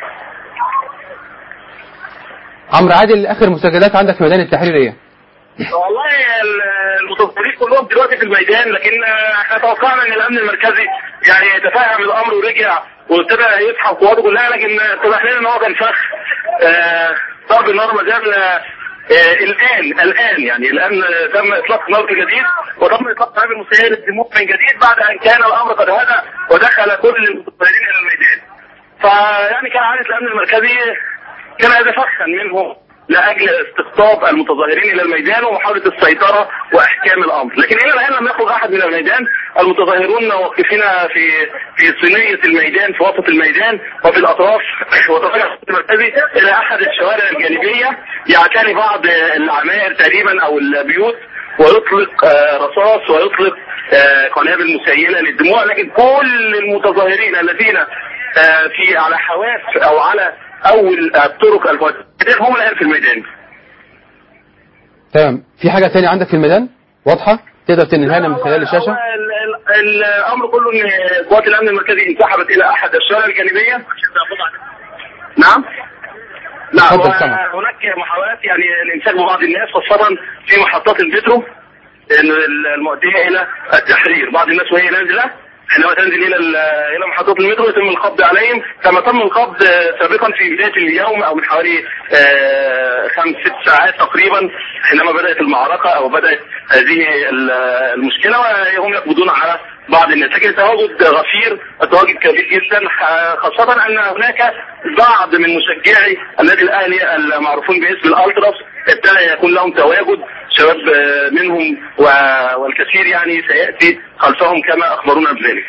عمرو عادل اخر مسجلات عندك في ميدان التحرير ايه؟ والله ال- المتظاهرين كلهم دلوقتي في الميدان لكن آه، احنا توقعنا ان الامن المركزي يعني تفهم الامر ورجع وابتدى يسحب قواته كلها لكن اتضح لنا ان هو كان فخ آه، ضرب النار ما زال آه، آه، الان الان يعني الان آه، تم اطلاق نار جديد وتم اطلاق قنابل مسيله للدموع من جديد بعد ان كان الامر قد هدأ ودخل كل المتظاهرين الى الميدان. فيعني كان عادة الامن المركزي كان يتفخن منه لاجل استقطاب المتظاهرين الى الميدان ومحاوله السيطره واحكام الامر، لكن الى الان لم يخرج احد من الميدان، المتظاهرون واقفين في في صينيه الميدان في وسط الميدان وفي الاطراف وتوجه الخط المركزي الى احد الشوارع الجانبيه يعتني بعض العمائر تقريبا او البيوت ويطلق آه، رصاص ويطلق آه، قنابل مسيله للدموع لكن كل المتظاهرين الذين آه، في على حواف او على اول الطرق المؤديه هم الان في الميدان تمام في حاجة تانية عندك في الميدان واضحة تقدر تنهيها لنا من خلال الشاشة هو ال- ال- الامر كله ان قوات الامن المركزي انسحبت الى احد الشوارع الجانبيه نعم نعم اتفضل، و- سامع. هناك محاولات يعني الامساك ببعض الناس خاصه في محطات المترو إن ال- المؤديه الى التحرير بعض الناس وهي نازله حينما تنزل الى ال- الى محطات المترو يتم القبض عليهم كما تم القبض آه، سابقا في بدايه اليوم او من حوالي آه، خمس ست ساعات تقريبا حينما بدات المعركه او بدات هذه ال- المشكله وهم يقبضون على بعض الناس لكن التواجد غفير التواجد كبير جدا ح- خاصه ان هناك بعض من مشجعي النادي الاهلي المعروفون باسم الالتراس ابتدى يكون لهم تواجد شباب آه، منهم و- والكثير يعني سياتي خلفهم كما اخبرونا بذلك.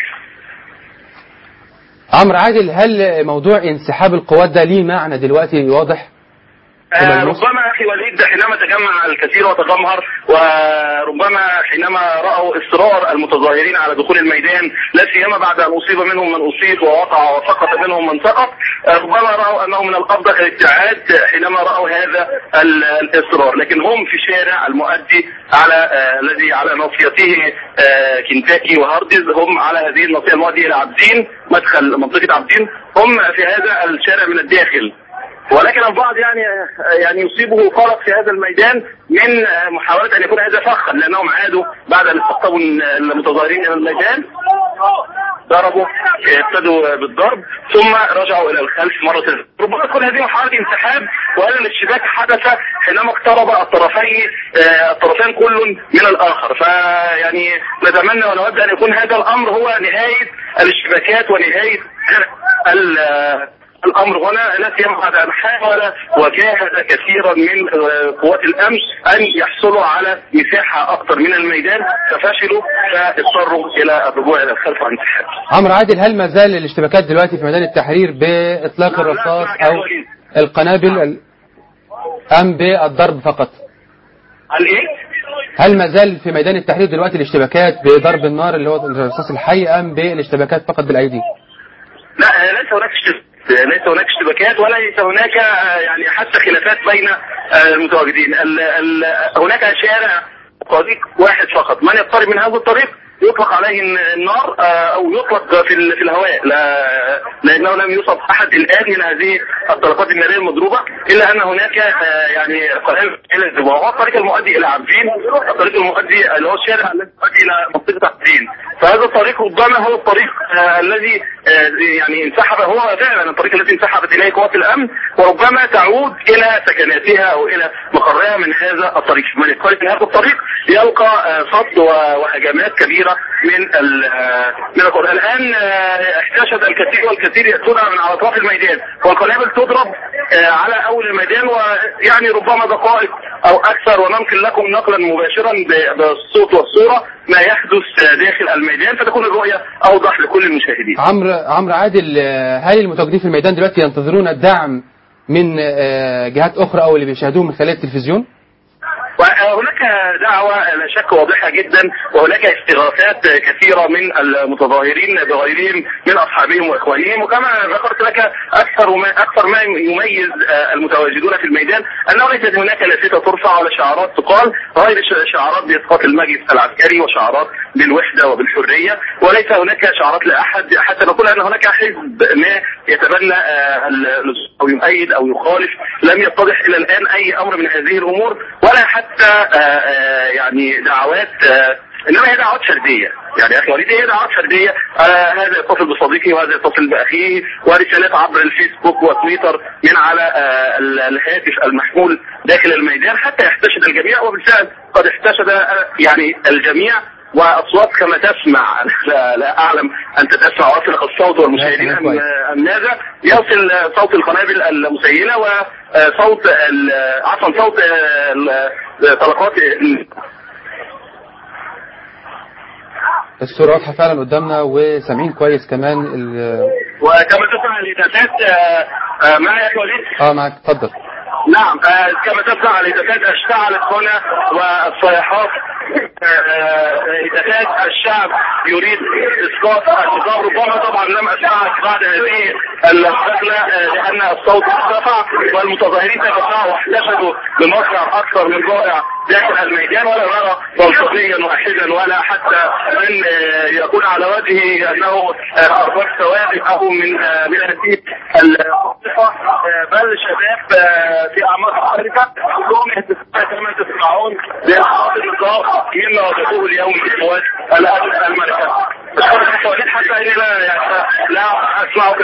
عمرو عادل هل موضوع انسحاب القوات ده ليه معنى دلوقتي واضح آه، ملموس؟ ربما اخي وليد حينما تجمع الكثير وتجمهر وربما حينما راوا اصرار المتظاهرين على دخول الميدان لا سيما بعد ان اصيب منهم من اصيب ووقع وسقط منهم من سقط آه، ربما راوا انه من الافضل الابتعاد حينما راوا هذا ال- الاصرار لكن هم في شارع المؤدي على آه، الذي على ناصيته آه، كنتاكي وهاردز هم على هذه الناصيه المؤديه الى عابدين مدخل منطقه عابدين هم في هذا الشارع من الداخل ولكن البعض يعني يعني يصيبه قلق في هذا الميدان من محاولة أن يكون هذا فخا لأنهم عادوا بعد أن استقطبوا المتظاهرين إلى الميدان ضربوا ابتدوا بالضرب ثم رجعوا إلى الخلف مرة ربما تكون هذه محاولة انسحاب وأن الاشتباك حدث حينما اقترب الطرفين آه، الطرفين كل من الآخر فيعني نتمنى ونود أن يكون هذا الأمر هو نهاية الاشتباكات ونهاية ال- الامر هنا لا سيما بعد ان حاول وجاهد كثيرا من آه، قوات الامن ان يحصلوا على مساحه اكثر من الميدان ففشلوا فاضطروا الى الرجوع الى الخلف والانسحاب. عمرو عادل هل ما زال الاشتباكات دلوقتي في ميدان التحرير باطلاق الرصاص او القنابل ال- ام بالضرب فقط الايه؟ هل ما زال في ميدان التحرير دلوقتي الاشتباكات بضرب النار اللي هو الرصاص الحي ام بالاشتباكات فقط بالايدي لا آه، ليس هناك اشتباكات ليس هناك اشتباكات وليس هناك آه، يعني حتى خلافات بين آه، المتواجدين ال- ال- هناك شارع طريق واحد فقط من يقترب من هذا الطريق يطلق عليه الن- النار آه، او يطلق في ال- في الهواء لا لانه لم يصب احد الان من هذه الطلقات الناريه المضروبه الا ان هناك آه، يعني قنابل الى الزباع هو الطريق المؤدي الى عابدين الطريق المؤدي اللي هو الشارع الذي يؤدي الى منطقه عابدين فهذا الطريق ربما هو الطريق آه، الذي آه، يعني انسحب هو فعلا الطريق الذي انسحبت اليه قوات الامن وربما تعود الى سكناتها او الى مقرها من هذا الطريق من يقترب من هذا الطريق يلقى آه، صد و- وهجمات كبيره من ال- آه، من القرى الان آه، احتشد الكثير والكثير ياتون من على اطراف الميدان والقنابل تضرب آه، على اول الميدان ويعني ربما دقائق او اكثر وننقل لكم نقلا مباشرا ب- بالصوت والصوره ما يحدث آه، داخل الميدان فتكون الرؤيه اوضح لكل المشاهدين عمرو عمرو عادل آه، هل المتواجدين في الميدان دلوقتي ينتظرون الدعم من آه، جهات اخرى او اللي بيشاهدوه من خلال التلفزيون وهناك دعوة لا شك واضحة جدا وهناك استغاثات كثيرة من المتظاهرين بغيرهم من أصحابهم وإخوانهم وكما ذكرت لك أكثر ما أكثر ما يميز المتواجدون في الميدان أنه ليست هناك لافتة ترفع ولا شعارات تقال غير ش- شعارات بإسقاط المجلس العسكري وشعارات بالوحدة وبالحرية وليس هناك شعارات لأحد حتى نقول أن هناك حزب ما يتبنى آه، ال- أو يؤيد أو يخالف لم يتضح إلى الآن أي أمر من هذه الأمور ولا حتى آه، آه، يعني دعوات آه، انما هي دعوات فرديه يعني يا اخي وليد هي دعوات فرديه آه هذا يتصل بصديقه وهذا يتصل باخيه ورسالات عبر الفيسبوك وتويتر من على آه ال- الهاتف المحمول داخل الميدان حتى يحتشد الجميع وبالفعل قد احتشد آه، يعني الجميع واصوات كما تسمع لا, لا اعلم انت تسمع وافلق الصوت والمشاهدين ام أم ماذا يصل آه، صوت القنابل المسيله وصوت ال- عفوا صوت آه، ال- طلقات الصورة واضحة فعلا قدامنا وسامعين كويس كمان ال- وكما تسمع الإداتات آه، آه، معي يا أخي وليد اه معاك اتفضل نعم آه، كما تسمع الهتافات اشتعلت هنا والصيحات آه، هتافات الشعب يريد اسقاط النظام ربما طبعا لم اسمعك بعد هذه المداخله آه، لان الصوت ارتفع والمتظاهرين تفاعلوا واحتشدوا بمصنع اكثر من رائع داخل الميدان ولا نرى بلطجيا واحدا ولا حتى من آه، يكون على وجهه انه آه، ارباب سواد او من آه، من هذه المنطقه آه، بل شباب آه، في اعمار مختلفه كلهم يهتفون كما تسمعون باسقاط النظام مما وجدوه اليوم في قوات الامن المركزي. اشكرك وليد حتى اني لا يعني لا اسمعك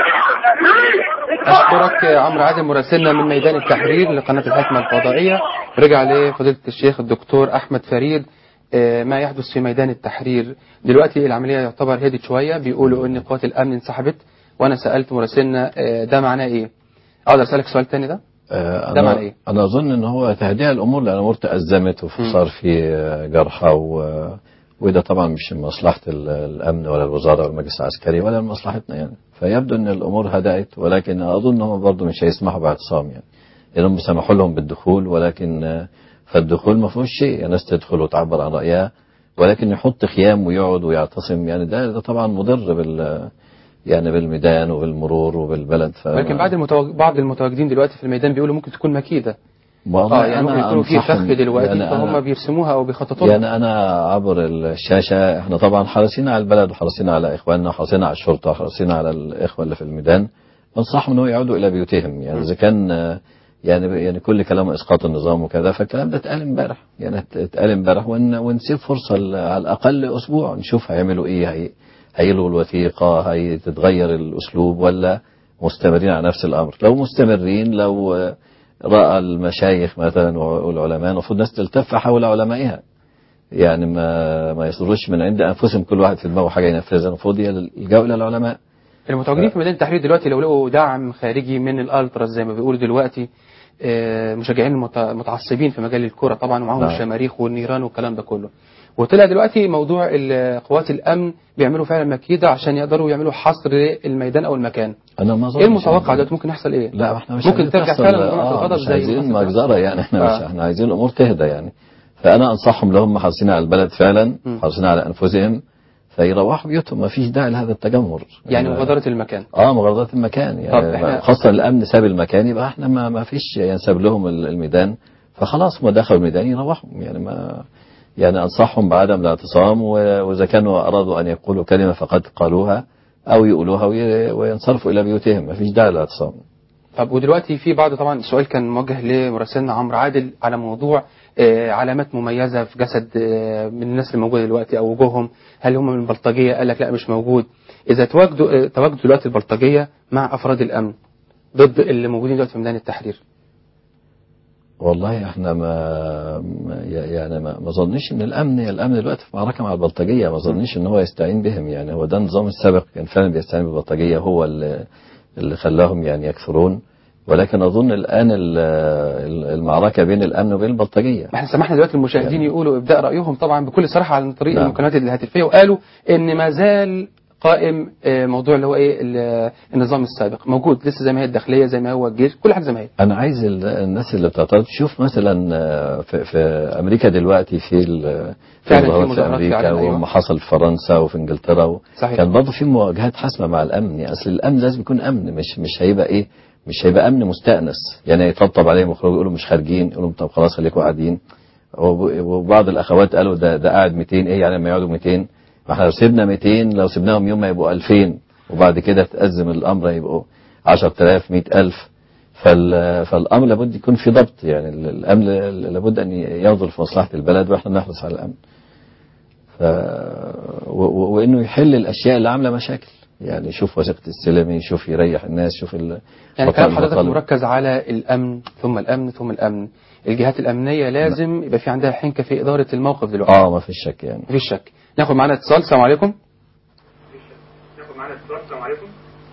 كثيرا. أشكرك عمرو عادل مراسلنا من ميدان التحرير لقناة الحكمة الفضائية رجع لفضيلة الشيخ الدكتور أحمد فريد آه، ما يحدث في ميدان التحرير دلوقتي العملية يعتبر هدت شوية بيقولوا إن قوات الأمن انسحبت وأنا سألت مراسلنا آه، ده معناه إيه؟ أقدر أسألك سؤال تاني ده؟ آه، ده معنى أنا, إيه؟ أنا أظن إن هو تهدئة الأمور لأن الأمور تأزمت وصار في آه، جرحى و... وده طبعا مش من مصلحة ال- الأمن ولا الوزارة ولا المجلس العسكري ولا من مصلحتنا يعني فيبدو أن الأمور هدأت ولكن أظن هم برضه مش هيسمحوا باعتصام يعني لأنهم سمحوا لهم بالدخول ولكن آه، فالدخول ما فيهوش شيء يعني الناس تدخل وتعبر عن رأيها ولكن يحط خيام ويقعد ويعتصم يعني ده, ده طبعا مضر بال يعني بالميدان وبالمرور وبالبلد ف... ولكن بعد المتواج... بعض المتواجدين دلوقتي في الميدان بيقولوا ممكن تكون مكيدة والله اه يعني ممكن أنا يكونوا في أنصحهم- فخ دلوقتي يعني فهم أنا- بيرسموها أو بيخططوا لها. يعني أنا عبر الشاشة احنا طبعا حريصين على البلد وحريصين على إخواننا وحريصين على الشرطة وحريصين على الإخوة اللي في الميدان بنصحهم أنه يعودوا إلى بيوتهم يعني إذا كان آه، يعني يعني كل كلام إسقاط النظام وكذا فالكلام ده اتقال امبارح يعني ات- اتقال امبارح ون- ونسيب فرصة ل- على الأقل أسبوع نشوف هيعملوا إيه هي هيلغوا الوثيقة هيتتغير الأسلوب ولا مستمرين على نفس الأمر لو مستمرين لو آه، رأى المشايخ مثلا والعلماء المفروض الناس تلتف حول علمائها يعني ما ما يصدروش من عند انفسهم كل واحد في دماغه حاجه ينفذها المفروض يلجأوا الى العلماء المتواجدين في ميدان التحرير دلوقتي لو لقوا دعم خارجي من الالتراس زي ما بيقولوا دلوقتي آه، مشجعين المت- متعصبين في مجال الكرة طبعا ومعاهم نعم. الشماريخ والنيران والكلام ده كله وطلع دلوقتي موضوع ال- قوات الامن بيعملوا فعلا مكيده عشان يقدروا يعملوا حصر للميدان او المكان انا ما ايه المتوقع دلوقتي ممكن يحصل ايه لا احنا مش ممكن عايزين ترجع تحصل- فعلا الأمور في آه، الغضب مش زي عايزين ما حصل مجزره يعني احنا آه. مش احنا عايزين الامور تهدى يعني فانا انصحهم لو هم حريصين على البلد فعلا مم. حريصين على انفسهم فيروحوا بيوتهم ما فيش داعي لهذا التجمهر يعني مغادره المكان اه مغادرة المكان طب يعني إحنا- خاصة الأمن ساب المكان يبقى احنا ما, ما فيش يعني ساب لهم ال- الميدان فخلاص هم دخلوا الميدان يروحوا يعني ما يعني أنصحهم بعدم الاعتصام و- وإذا كانوا أرادوا أن يقولوا كلمة فقد قالوها أو يقولوها وي- وينصرفوا إلى بيوتهم ما فيش داعي للاعتصام طب ودلوقتي في بعض طبعا السؤال كان موجه لمراسلنا عمرو عادل على موضوع آه، علامات مميزه في جسد آه، من الناس اللي موجوده دلوقتي او وجوههم هل هم من البلطجيه قال لك لا مش موجود اذا تواجدوا آه، تواجدوا دلوقتي البلطجيه مع افراد الامن ضد اللي موجودين دلوقتي في ميدان التحرير والله احنا ما ما- يعني ما ما ظنيش ان الامن الامن دلوقتي في معركه مع البلطجيه ما ظنيش ان هو يستعين بهم يعني هو ده النظام السابق كان فعلا بيستعين بالبلطجيه هو اللي, اللي خلاهم يعني يكثرون ولكن اظن الان ال- ال- المعركه بين الامن وبين البلطجيه احنا سمحنا دلوقتي المشاهدين يقولوا ابداء رايهم طبعا بكل صراحه عن طريق نعم. المكالمات الهاتفيه وقالوا ان ما زال قائم آه، موضوع اللي هو ايه ال- النظام السابق موجود لسه زي ما هي الداخليه زي ما هو الجيش كل حاجه زي ما هي انا عايز ال- الناس اللي بتعترض تشوف مثلا آه، في, في امريكا دلوقتي في ال- في فعلا في مظاهرات في مظاهرات امريكا فعلا، أيوة. وما حصل في فرنسا وفي انجلترا و... صحيح. كان برضه في مواجهات حاسمه مع الامن يعني اصل الامن لازم يكون امن مش مش هيبقى ايه مش هيبقى امن مستانس يعني يطبطب عليهم ويخرجوا يقولوا مش خارجين يقولوا طب خلاص خليكم قاعدين وب- وبعض الاخوات قالوا ده ده قاعد 200 ايه يعني لما يقعدوا 200 ما احنا لو سيبنا 200 لو سيبناهم يوم ما يبقوا 2000 وبعد كده تأزم الامر يبقوا 10000 100000 فال- فالامر لابد يكون في ضبط يعني ال- الامن لابد ان ينظر في مصلحه البلد واحنا نحرص على الامن ف و- و- وانه يحل الاشياء اللي عامله مشاكل يعني يشوف وثيقه السلم يشوف يريح الناس يشوف ال- يعني بطل- كلام حضرتك بطل- مركز على الامن ثم الامن ثم الامن الجهات الامنيه لازم يبقى في عندها حنكه في اداره الموقف دلوقتي اه ما فيش شك يعني مفيش شك ناخد معانا اتصال السلام عليكم ناخد معانا اتصال السلام عليكم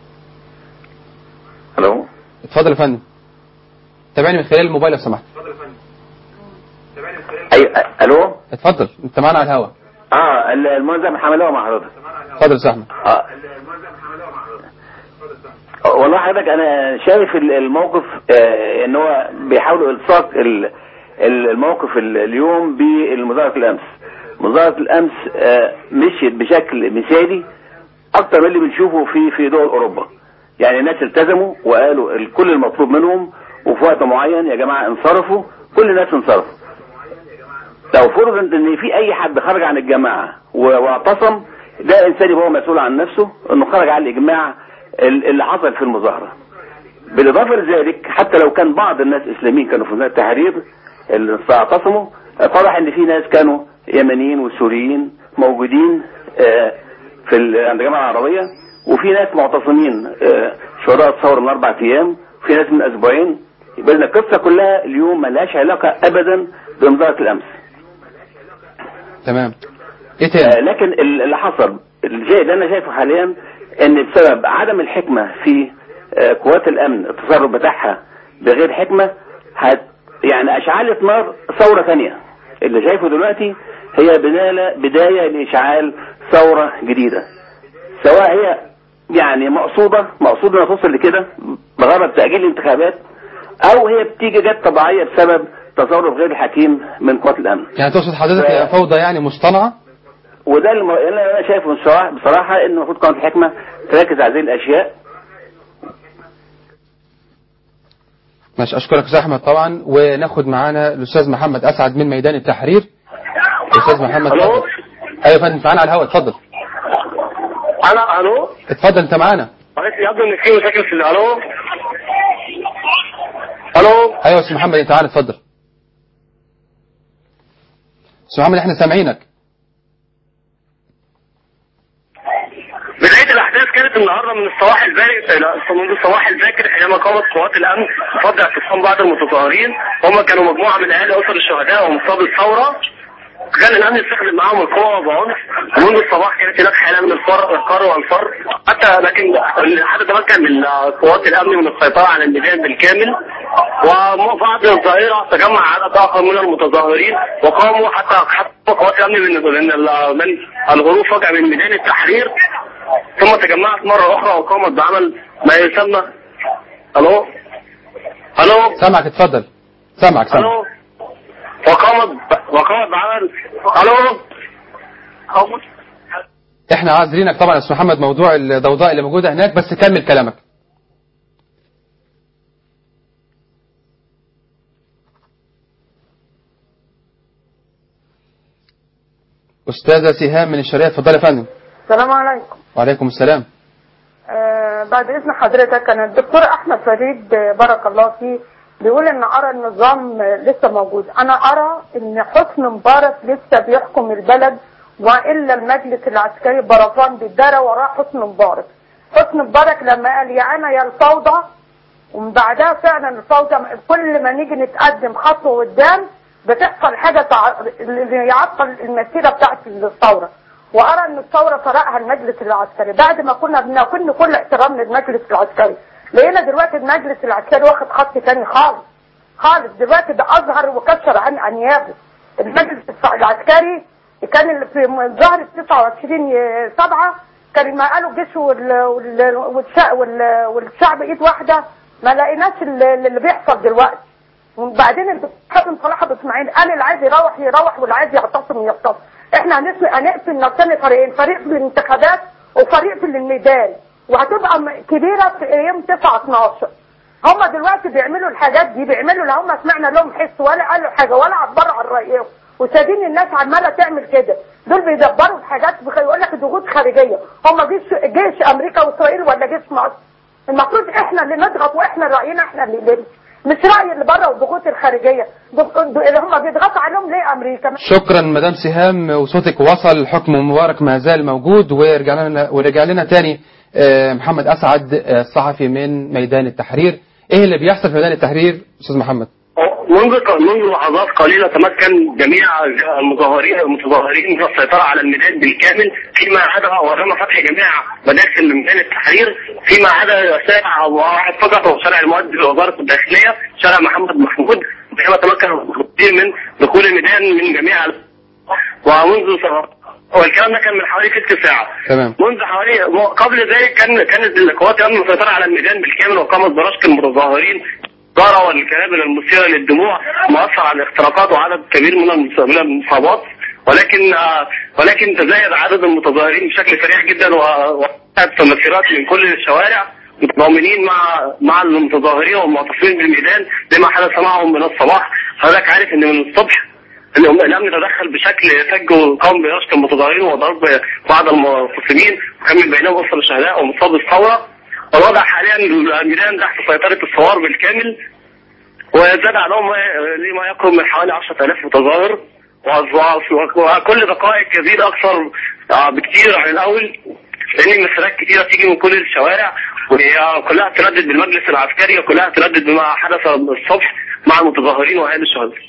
الو اتفضل يا فندم تابعني من خلال الموبايل لو سمحت اتفضل يا فندم تابعني من خلال اي الو اتفضل انت معانا على الهواء اه ال- المنظم الحملوه مع حضرتك اتفضل يا استاذ احمد اه والله حضرتك انا شايف ال- الموقف آه، ان هو بيحاولوا الصاق ال- ال- الموقف ال- اليوم بالمظاهره الامس مظاهره الامس آه، مشيت بشكل مثالي اكتر من اللي بنشوفه في في دول اوروبا يعني الناس التزموا وقالوا ال- كل المطلوب منهم وفي وقت معين يا جماعه انصرفوا كل الناس انصرفوا لو فرض ان إن في اي حد خرج عن الجماعه و- واعتصم ده انسان يبقى هو مسؤول عن نفسه انه خرج عن الاجماع ال- اللي حصل في المظاهره بالاضافه لذلك حتى لو كان بعض الناس اسلاميين كانوا في ميدان التحرير اللي اعتصموا اتضح ان في ناس كانوا يمنيين وسوريين موجودين آه، في ال- عند الجامعه العربيه وفي ناس معتصمين آه، شهداء الثوره من اربع ايام وفي ناس من اسبوعين يبقى لنا القصه كلها اليوم ملهاش علاقه ابدا بمظاهره الامس تمام ايه تاني آه، لكن ال- اللي حصل الشيء اللي انا شايفه حاليا ان بسبب عدم الحكمه في آه، قوات الامن التصرف بتاعها بغير حكمه هت يعني اشعلت نار ثوره ثانيه اللي شايفه دلوقتي هي بدايه بدايه لاشعال ثوره جديده سواء هي يعني مقصوده مقصوده انها توصل لكده بغرض تاجيل الانتخابات او هي بتيجي جت طبيعيه بسبب تصرف غير حكيم من قوات الامن يعني تقصد حضرتك هي فوضى يعني مصطنعه وده الم- اللي انا شايفه بصراحه بصراحه ان المفروض قناه الحكمه تركز على هذه الاشياء ماشي اشكرك استاذ احمد طبعا وناخد معانا الاستاذ محمد اسعد من ميدان التحرير استاذ محمد ألو؟ اتفضل. ايوه يا فندم معانا على الهواء اتفضل انا الو اتفضل انت معانا معلش يبدو ان في مشاكل في الو الو ايوه يا استاذ محمد انت معانا اتفضل استاذ محمد احنا سامعينك بداية الأحداث كانت النهاردة من الصباح الباكر لا، منذ الصباح الباكر حينما قامت قوات الأمن بفضل اعتصام بعض المتظاهرين هم كانوا مجموعة من أهالي أسر الشهداء ومصاب الثورة كان الأمن يستخدم معاهم القوة وعنف ومنذ الصباح كانت هناك حالة من الفر القر والفر حتى لكن حتى تمكن من قوات الأمن من السيطرة على الميدان بالكامل وبعد الظاهرة تجمع عدد آخر من المتظاهرين وقاموا حتى حتى قوات الأمن من من ال- من الهروب فجأة من ميدان التحرير ثم تجمعت مرة أخرى وقامت بعمل ما يسمى ألو ألو سامعك اتفضل سامعك سامعك ألو وقامت وقامت بعمل ألو احنا عاذرينك طبعا يا استاذ محمد موضوع الضوضاء اللي موجوده هناك بس كمل كلامك استاذه سهام من الشرقيه اتفضلي يا فندم السلام عليكم وعليكم السلام آه بعد اذن حضرتك كان الدكتور احمد فريد آه، بارك الله فيه بيقول ان ارى النظام آه، لسه موجود انا ارى ان حسن مبارك لسه بيحكم البلد والا المجلس العسكري برفان بيدار وراه حسن مبارك حسن مبارك لما قال يا انا يا الفوضى ومن بعدها فعلا الفوضى كل ما نيجي نتقدم خطوه قدام بتحصل حاجه تع... اللي يعطل المسيره بتاعت الثوره وارى ان الثوره سرقها المجلس العسكري بعد ما كنا بنكن كل احترام للمجلس العسكري لقينا دلوقتي المجلس العسكري واخد خط تاني خالص خالص دلوقتي ده اظهر وكسر عن انيابه المجلس العسكري كان اللي في ظهر 29 7 كان ما قالوا الجيش وال- وال- والش- وال- والشعب ايد واحده ما لقيناش اللي اللي بيحصل دلوقتي وبعدين انت حاتم صلاح ابو اسماعيل قال اللي عايز يروح يروح واللي عايز يعتصم يعتصم احنا هنقسم هنقسم نفسنا فريقين فريق في الانتخابات وفريق في الميدان وهتبقى م- كبيره في يوم 9 12 هم دلوقتي بيعملوا الحاجات دي بيعملوا لا هم سمعنا لهم حس ولا قالوا حاجه ولا عبروا عن رايهم وسايبين الناس عماله تعمل كده دول بيدبروا الحاجات بخ- يقول لك ضغوط خارجيه هم جيش جيش امريكا واسرائيل ولا جيش مصر المفروض احنا اللي نضغط واحنا راينا احنا اللي نلم مش راي اللي بره والضغوط الخارجيه ضغ- اللي هم بيضغطوا عليهم ليه امريكا شكرا مدام سهام وصوتك وصل حكم مبارك ما زال موجود ورجع لنا ورجع لنا تاني آه، محمد اسعد آه، الصحفي من ميدان التحرير ايه اللي بيحصل في ميدان التحريير استاذ محمد منذ منذ لحظات قليلة تمكن جميع المظاهرين المتظاهرين من السيطرة على الميدان بالكامل فيما عدا وتم فتح جميع مداخل ميدان التحرير فيما عدا شارع واحد فقط هو شارع المؤدي لوزارة الداخلية شارع محمد محمود بينما تمكن المتظاهرين من دخول الميدان من جميع ومنذ هو الكلام ده كان من حوالي ست ساعة تمام منذ حوالي م- قبل ذلك كان كانت القوات الامن مسيطره على الميدان بالكامل وقامت برشق المتظاهرين ضرر والكلابل المثيره للدموع مؤثر على الاختراقات وعدد كبير من المص- من المصابات ولكن آه، ولكن تزايد عدد المتظاهرين بشكل سريع جدا و- وانتهت مسيرات من كل الشوارع متضامنين مع مع المتظاهرين والمعتصمين بالميدان لما حدث معهم من الصباح حضرتك عارف ان من الصبح الأم- الامن تدخل بشكل فج وقام برشق المتظاهرين وضرب بعض المعتصمين وكان من بينهم اسر الشهداء ومصاب الثوره والوضع حاليا الميدان تحت سيطره الثوار بالكامل وزاد عليهم لما يقرب من حوالي 10000 متظاهر و- وكل دقائق يزيد اكثر آه، بكتير عن الاول لان المسيرات كتيره تيجي من كل الشوارع وهي كلها تردد بالمجلس العسكري وكلها تردد بما حدث الصبح مع المتظاهرين واهالي الشهداء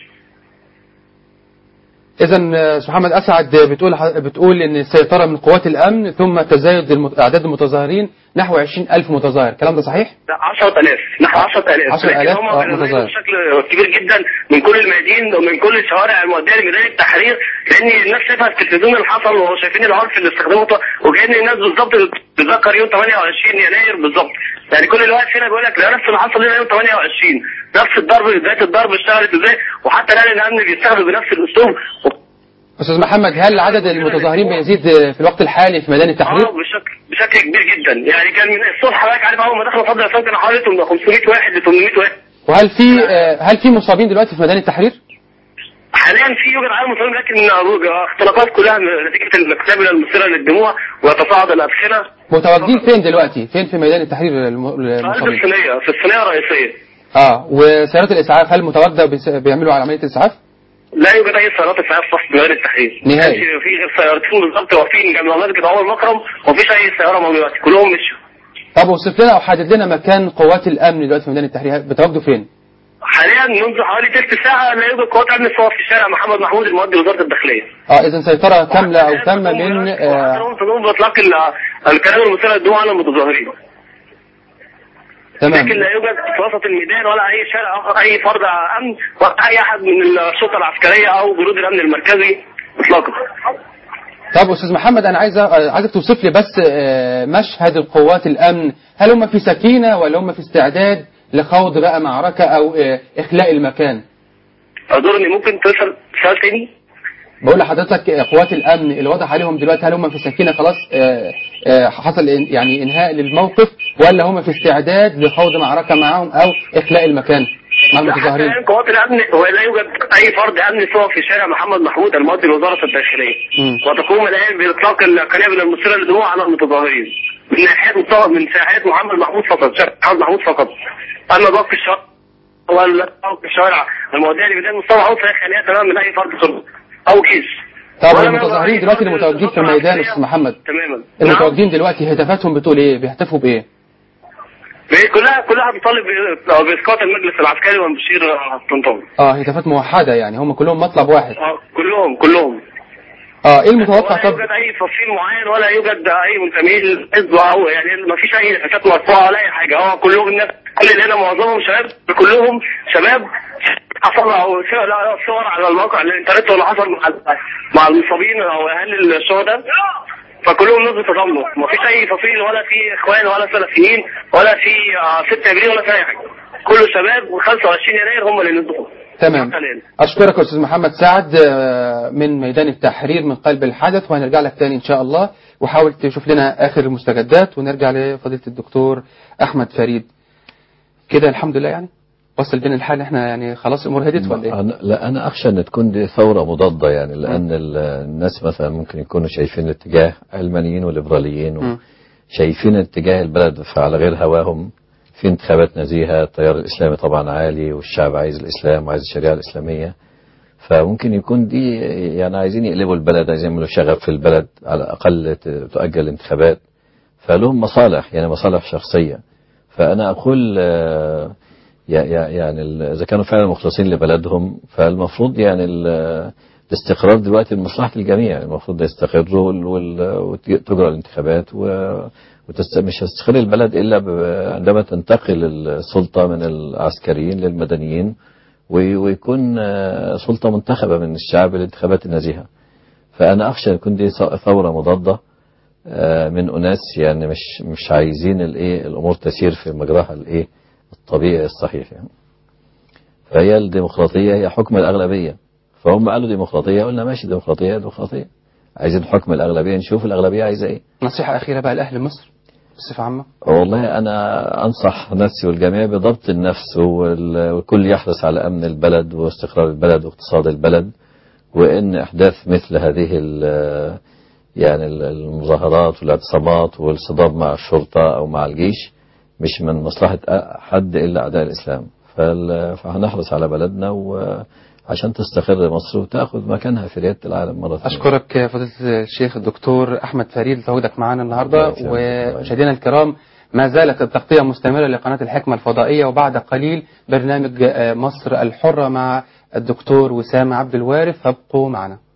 إذا أستاذ محمد أسعد بتقول بتقول إن السيطرة من قوات الأمن ثم تزايد المت- أعداد المتظاهرين نحو 20000 متظاهر الكلام ده صحيح؟ لا 10000 نحو 10000 10,000 لكن هم آه، كانوا متظاهر. زايدوا بشكل كبير جدا من كل الميادين ومن كل الشوارع المؤديه لميدان التحرير لان الناس شايفه التلفزيون اللي حصل وشايفين العنف اللي استخدمته وكان الناس بالظبط بتتذكر يوم 28 يناير بالظبط يعني كل الوقت هنا بيقول لك لا نفس اللي حصل هنا يوم 28 نفس الضرب بدايه الضرب اشتغلت ازاي وحتى الان الامن بيستخدم بنفس الاسلوب أستاذ محمد هل عدد المتظاهرين بيزيد في الوقت الحالي في ميدان التحرير؟ اه بشكل بشكل كبير جدا يعني كان من الصبح حضرتك عارف اول ما دخلوا فضل الاسلام كانوا حوالي 500 واحد ل 800 واحد وهل في آه، هل في مصابين دلوقتي في ميدان التحرير؟ حاليا في يوجد عدد مصابين لكن اختلاقات كلها نتيجه الكتابه المثيره للدموع وتصاعد الادخنه متواجدين فين دلوقتي؟ فين في ميدان التحرير الم- في قلب المصابين؟ الصينيه في الصينيه الرئيسيه اه وسيارات الإسعاف هل متواجدة وبيس- بيعملوا على عملية الإسعاف؟ لا يوجد اي سيارات اسعاف في ميدان التحرير نهائي. كانش في غير سيارتين بالظبط واقفين جنب مسجد اول مكرم ومفيش اي سياره موجوده دلوقتي كلهم مشوا طب وصف لنا أو حدد لنا مكان قوات الأمن دلوقتي في ميدان التحرير بتواجدوا فين؟ حاليا منذ حوالي تلت ساعه لا يوجد قوات امن سواء في شارع محمد محمود المؤدي وزاره الداخليه اه إذا سيطرة كاملة أو تامة من آه هم تقوم باطلاق ال- الكلام المثير للدموع على المتظاهرين تمام لكن لا يوجد في وسط الميدان ولا اي شارع اخر اي فرد امن ولا اي احد من الشرطه العسكريه او جنود الامن المركزي اطلاقا طب استاذ محمد انا عايز عايزك توصف لي بس آه، مشهد القوات الامن هل هم في سكينه ولا هم في استعداد لخوض بقى معركه او آه، اخلاء المكان اعذرني ممكن تسال سؤال تاني بقول لحضرتك آه، قوات الامن اللي واضح عليهم دلوقتي هل هم في سكينه خلاص آه، آه، حصل إن- يعني انهاء للموقف ولا هم في استعداد لخوض معركه معهم او اخلاء المكان مع المتظاهرين الان قوات الامن ولا يوجد اي فرد امن سواء في شارع محمد محمود المؤدي لوزاره الداخليه مم. وتقوم الان باطلاق القنابل المثيره للدموع على المتظاهرين من ناحيه مستوى من ناحيه محمد محمود فقط شارع محمد محمود فقط اما باقي الشوارع ولا باقي الشوارع المؤديه لميدان مستوى محمود فهي خاليه تماما من اي فرد شرطه او جيش طب ولا المتظاهرين أي دلوقتي فرد اللي متواجدين في الميدان استاذ محمد تماما المتواجدين دلوقتي هتافاتهم بتقول ايه بيهتفوا بايه هي كلها كلها بتطالب ب- باسقاط المجلس العسكري وبشير طنطاوي اه هتافات موحده يعني هم كلهم مطلب واحد اه كلهم كلهم اه ايه المتوقع ولا طب يوجد اي تفصيل معين ولا يوجد اي منتمين للحزب او يعني ما فيش اي نفسات مرفوعه ولا اي حاجه هو كلهم الناس كل اللي هنا معظمهم شباب كلهم شباب حصل او صور لا، صور على الموقع الانترنت اللي حصل مع مع المصابين او اهل الشهداء فكلهم ناس بتضامنوا ما فيش اي تفصيل ولا في اخوان ولا سلفيين ولا في آه، 6 ابريل ولا في اي حاجه كله شباب و25 يناير هم اللي نزلوا تمام اشكرك يا استاذ محمد سعد آه، من ميدان التحرير من قلب الحدث وهنرجع لك تاني ان شاء الله وحاول تشوف لنا اخر المستجدات ونرجع لفضيله الدكتور احمد فريد كده الحمد لله يعني وصل بين الحال احنا يعني خلاص الامور هدت ولا ايه؟ أنا لا أنا أخشى أن تكون دي ثورة مضادة يعني لأن ال- الناس مثلا ممكن يكونوا شايفين الاتجاه علمانيين وليبراليين مم. شايفين اتجاه البلد على غير هواهم في انتخابات نزيهة التيار الإسلامي طبعا عالي والشعب عايز الإسلام وعايز الشريعة الإسلامية فممكن يكون دي يعني عايزين يقلبوا البلد عايزين يعملوا شغب في البلد على الأقل ت- تؤجل الانتخابات فلهم مصالح يعني مصالح شخصية فأنا أقول آه، يا- يا- يعني ال- إذا كانوا فعلا مخلصين لبلدهم فالمفروض يعني ال- الاستقرار دلوقتي لمصلحة الجميع المفروض يستقروا وال- وال- وتجرى الانتخابات و- وتست... مش هتستقر البلد إلا ب- عندما تنتقل السلطة من العسكريين للمدنيين وي- ويكون آه، سلطة منتخبة من الشعب للانتخابات النزيهة فأنا أخشى يكون دي ثورة مضادة آه، من أناس يعني مش مش عايزين الإيه الأمور تسير في مجراها الإيه الطبيعي الصحيح يعني فهي الديمقراطية هي حكم الأغلبية فهم قالوا ديمقراطية قلنا ماشي ديمقراطية ديمقراطية عايزين حكم الأغلبية نشوف الأغلبية عايزة إيه نصيحة أخيرة بقى لأهل مصر بصفة عامة والله أنا أنصح نفسي والجميع بضبط النفس وال- والكل يحرص على أمن البلد واستقرار البلد واقتصاد البلد وإن إحداث مثل هذه ال- يعني ال- المظاهرات والاعتصامات والصدام مع الشرطة أو مع الجيش مش من مصلحة أ- حد إلا أعداء الإسلام فال- فهنحرص على بلدنا وعشان تستقر مصر وتأخذ مكانها في ريادة العالم مرة ثانية أشكرك فضيلة الشيخ الدكتور أحمد فريد لتواجدك معنا النهاردة الله يسلمك. ومشاهدينا الكرام ما زالت التغطية مستمرة لقناة الحكمة الفضائية وبعد قليل برنامج آه، مصر الحرة مع الدكتور وسام عبد الوارث فابقوا معنا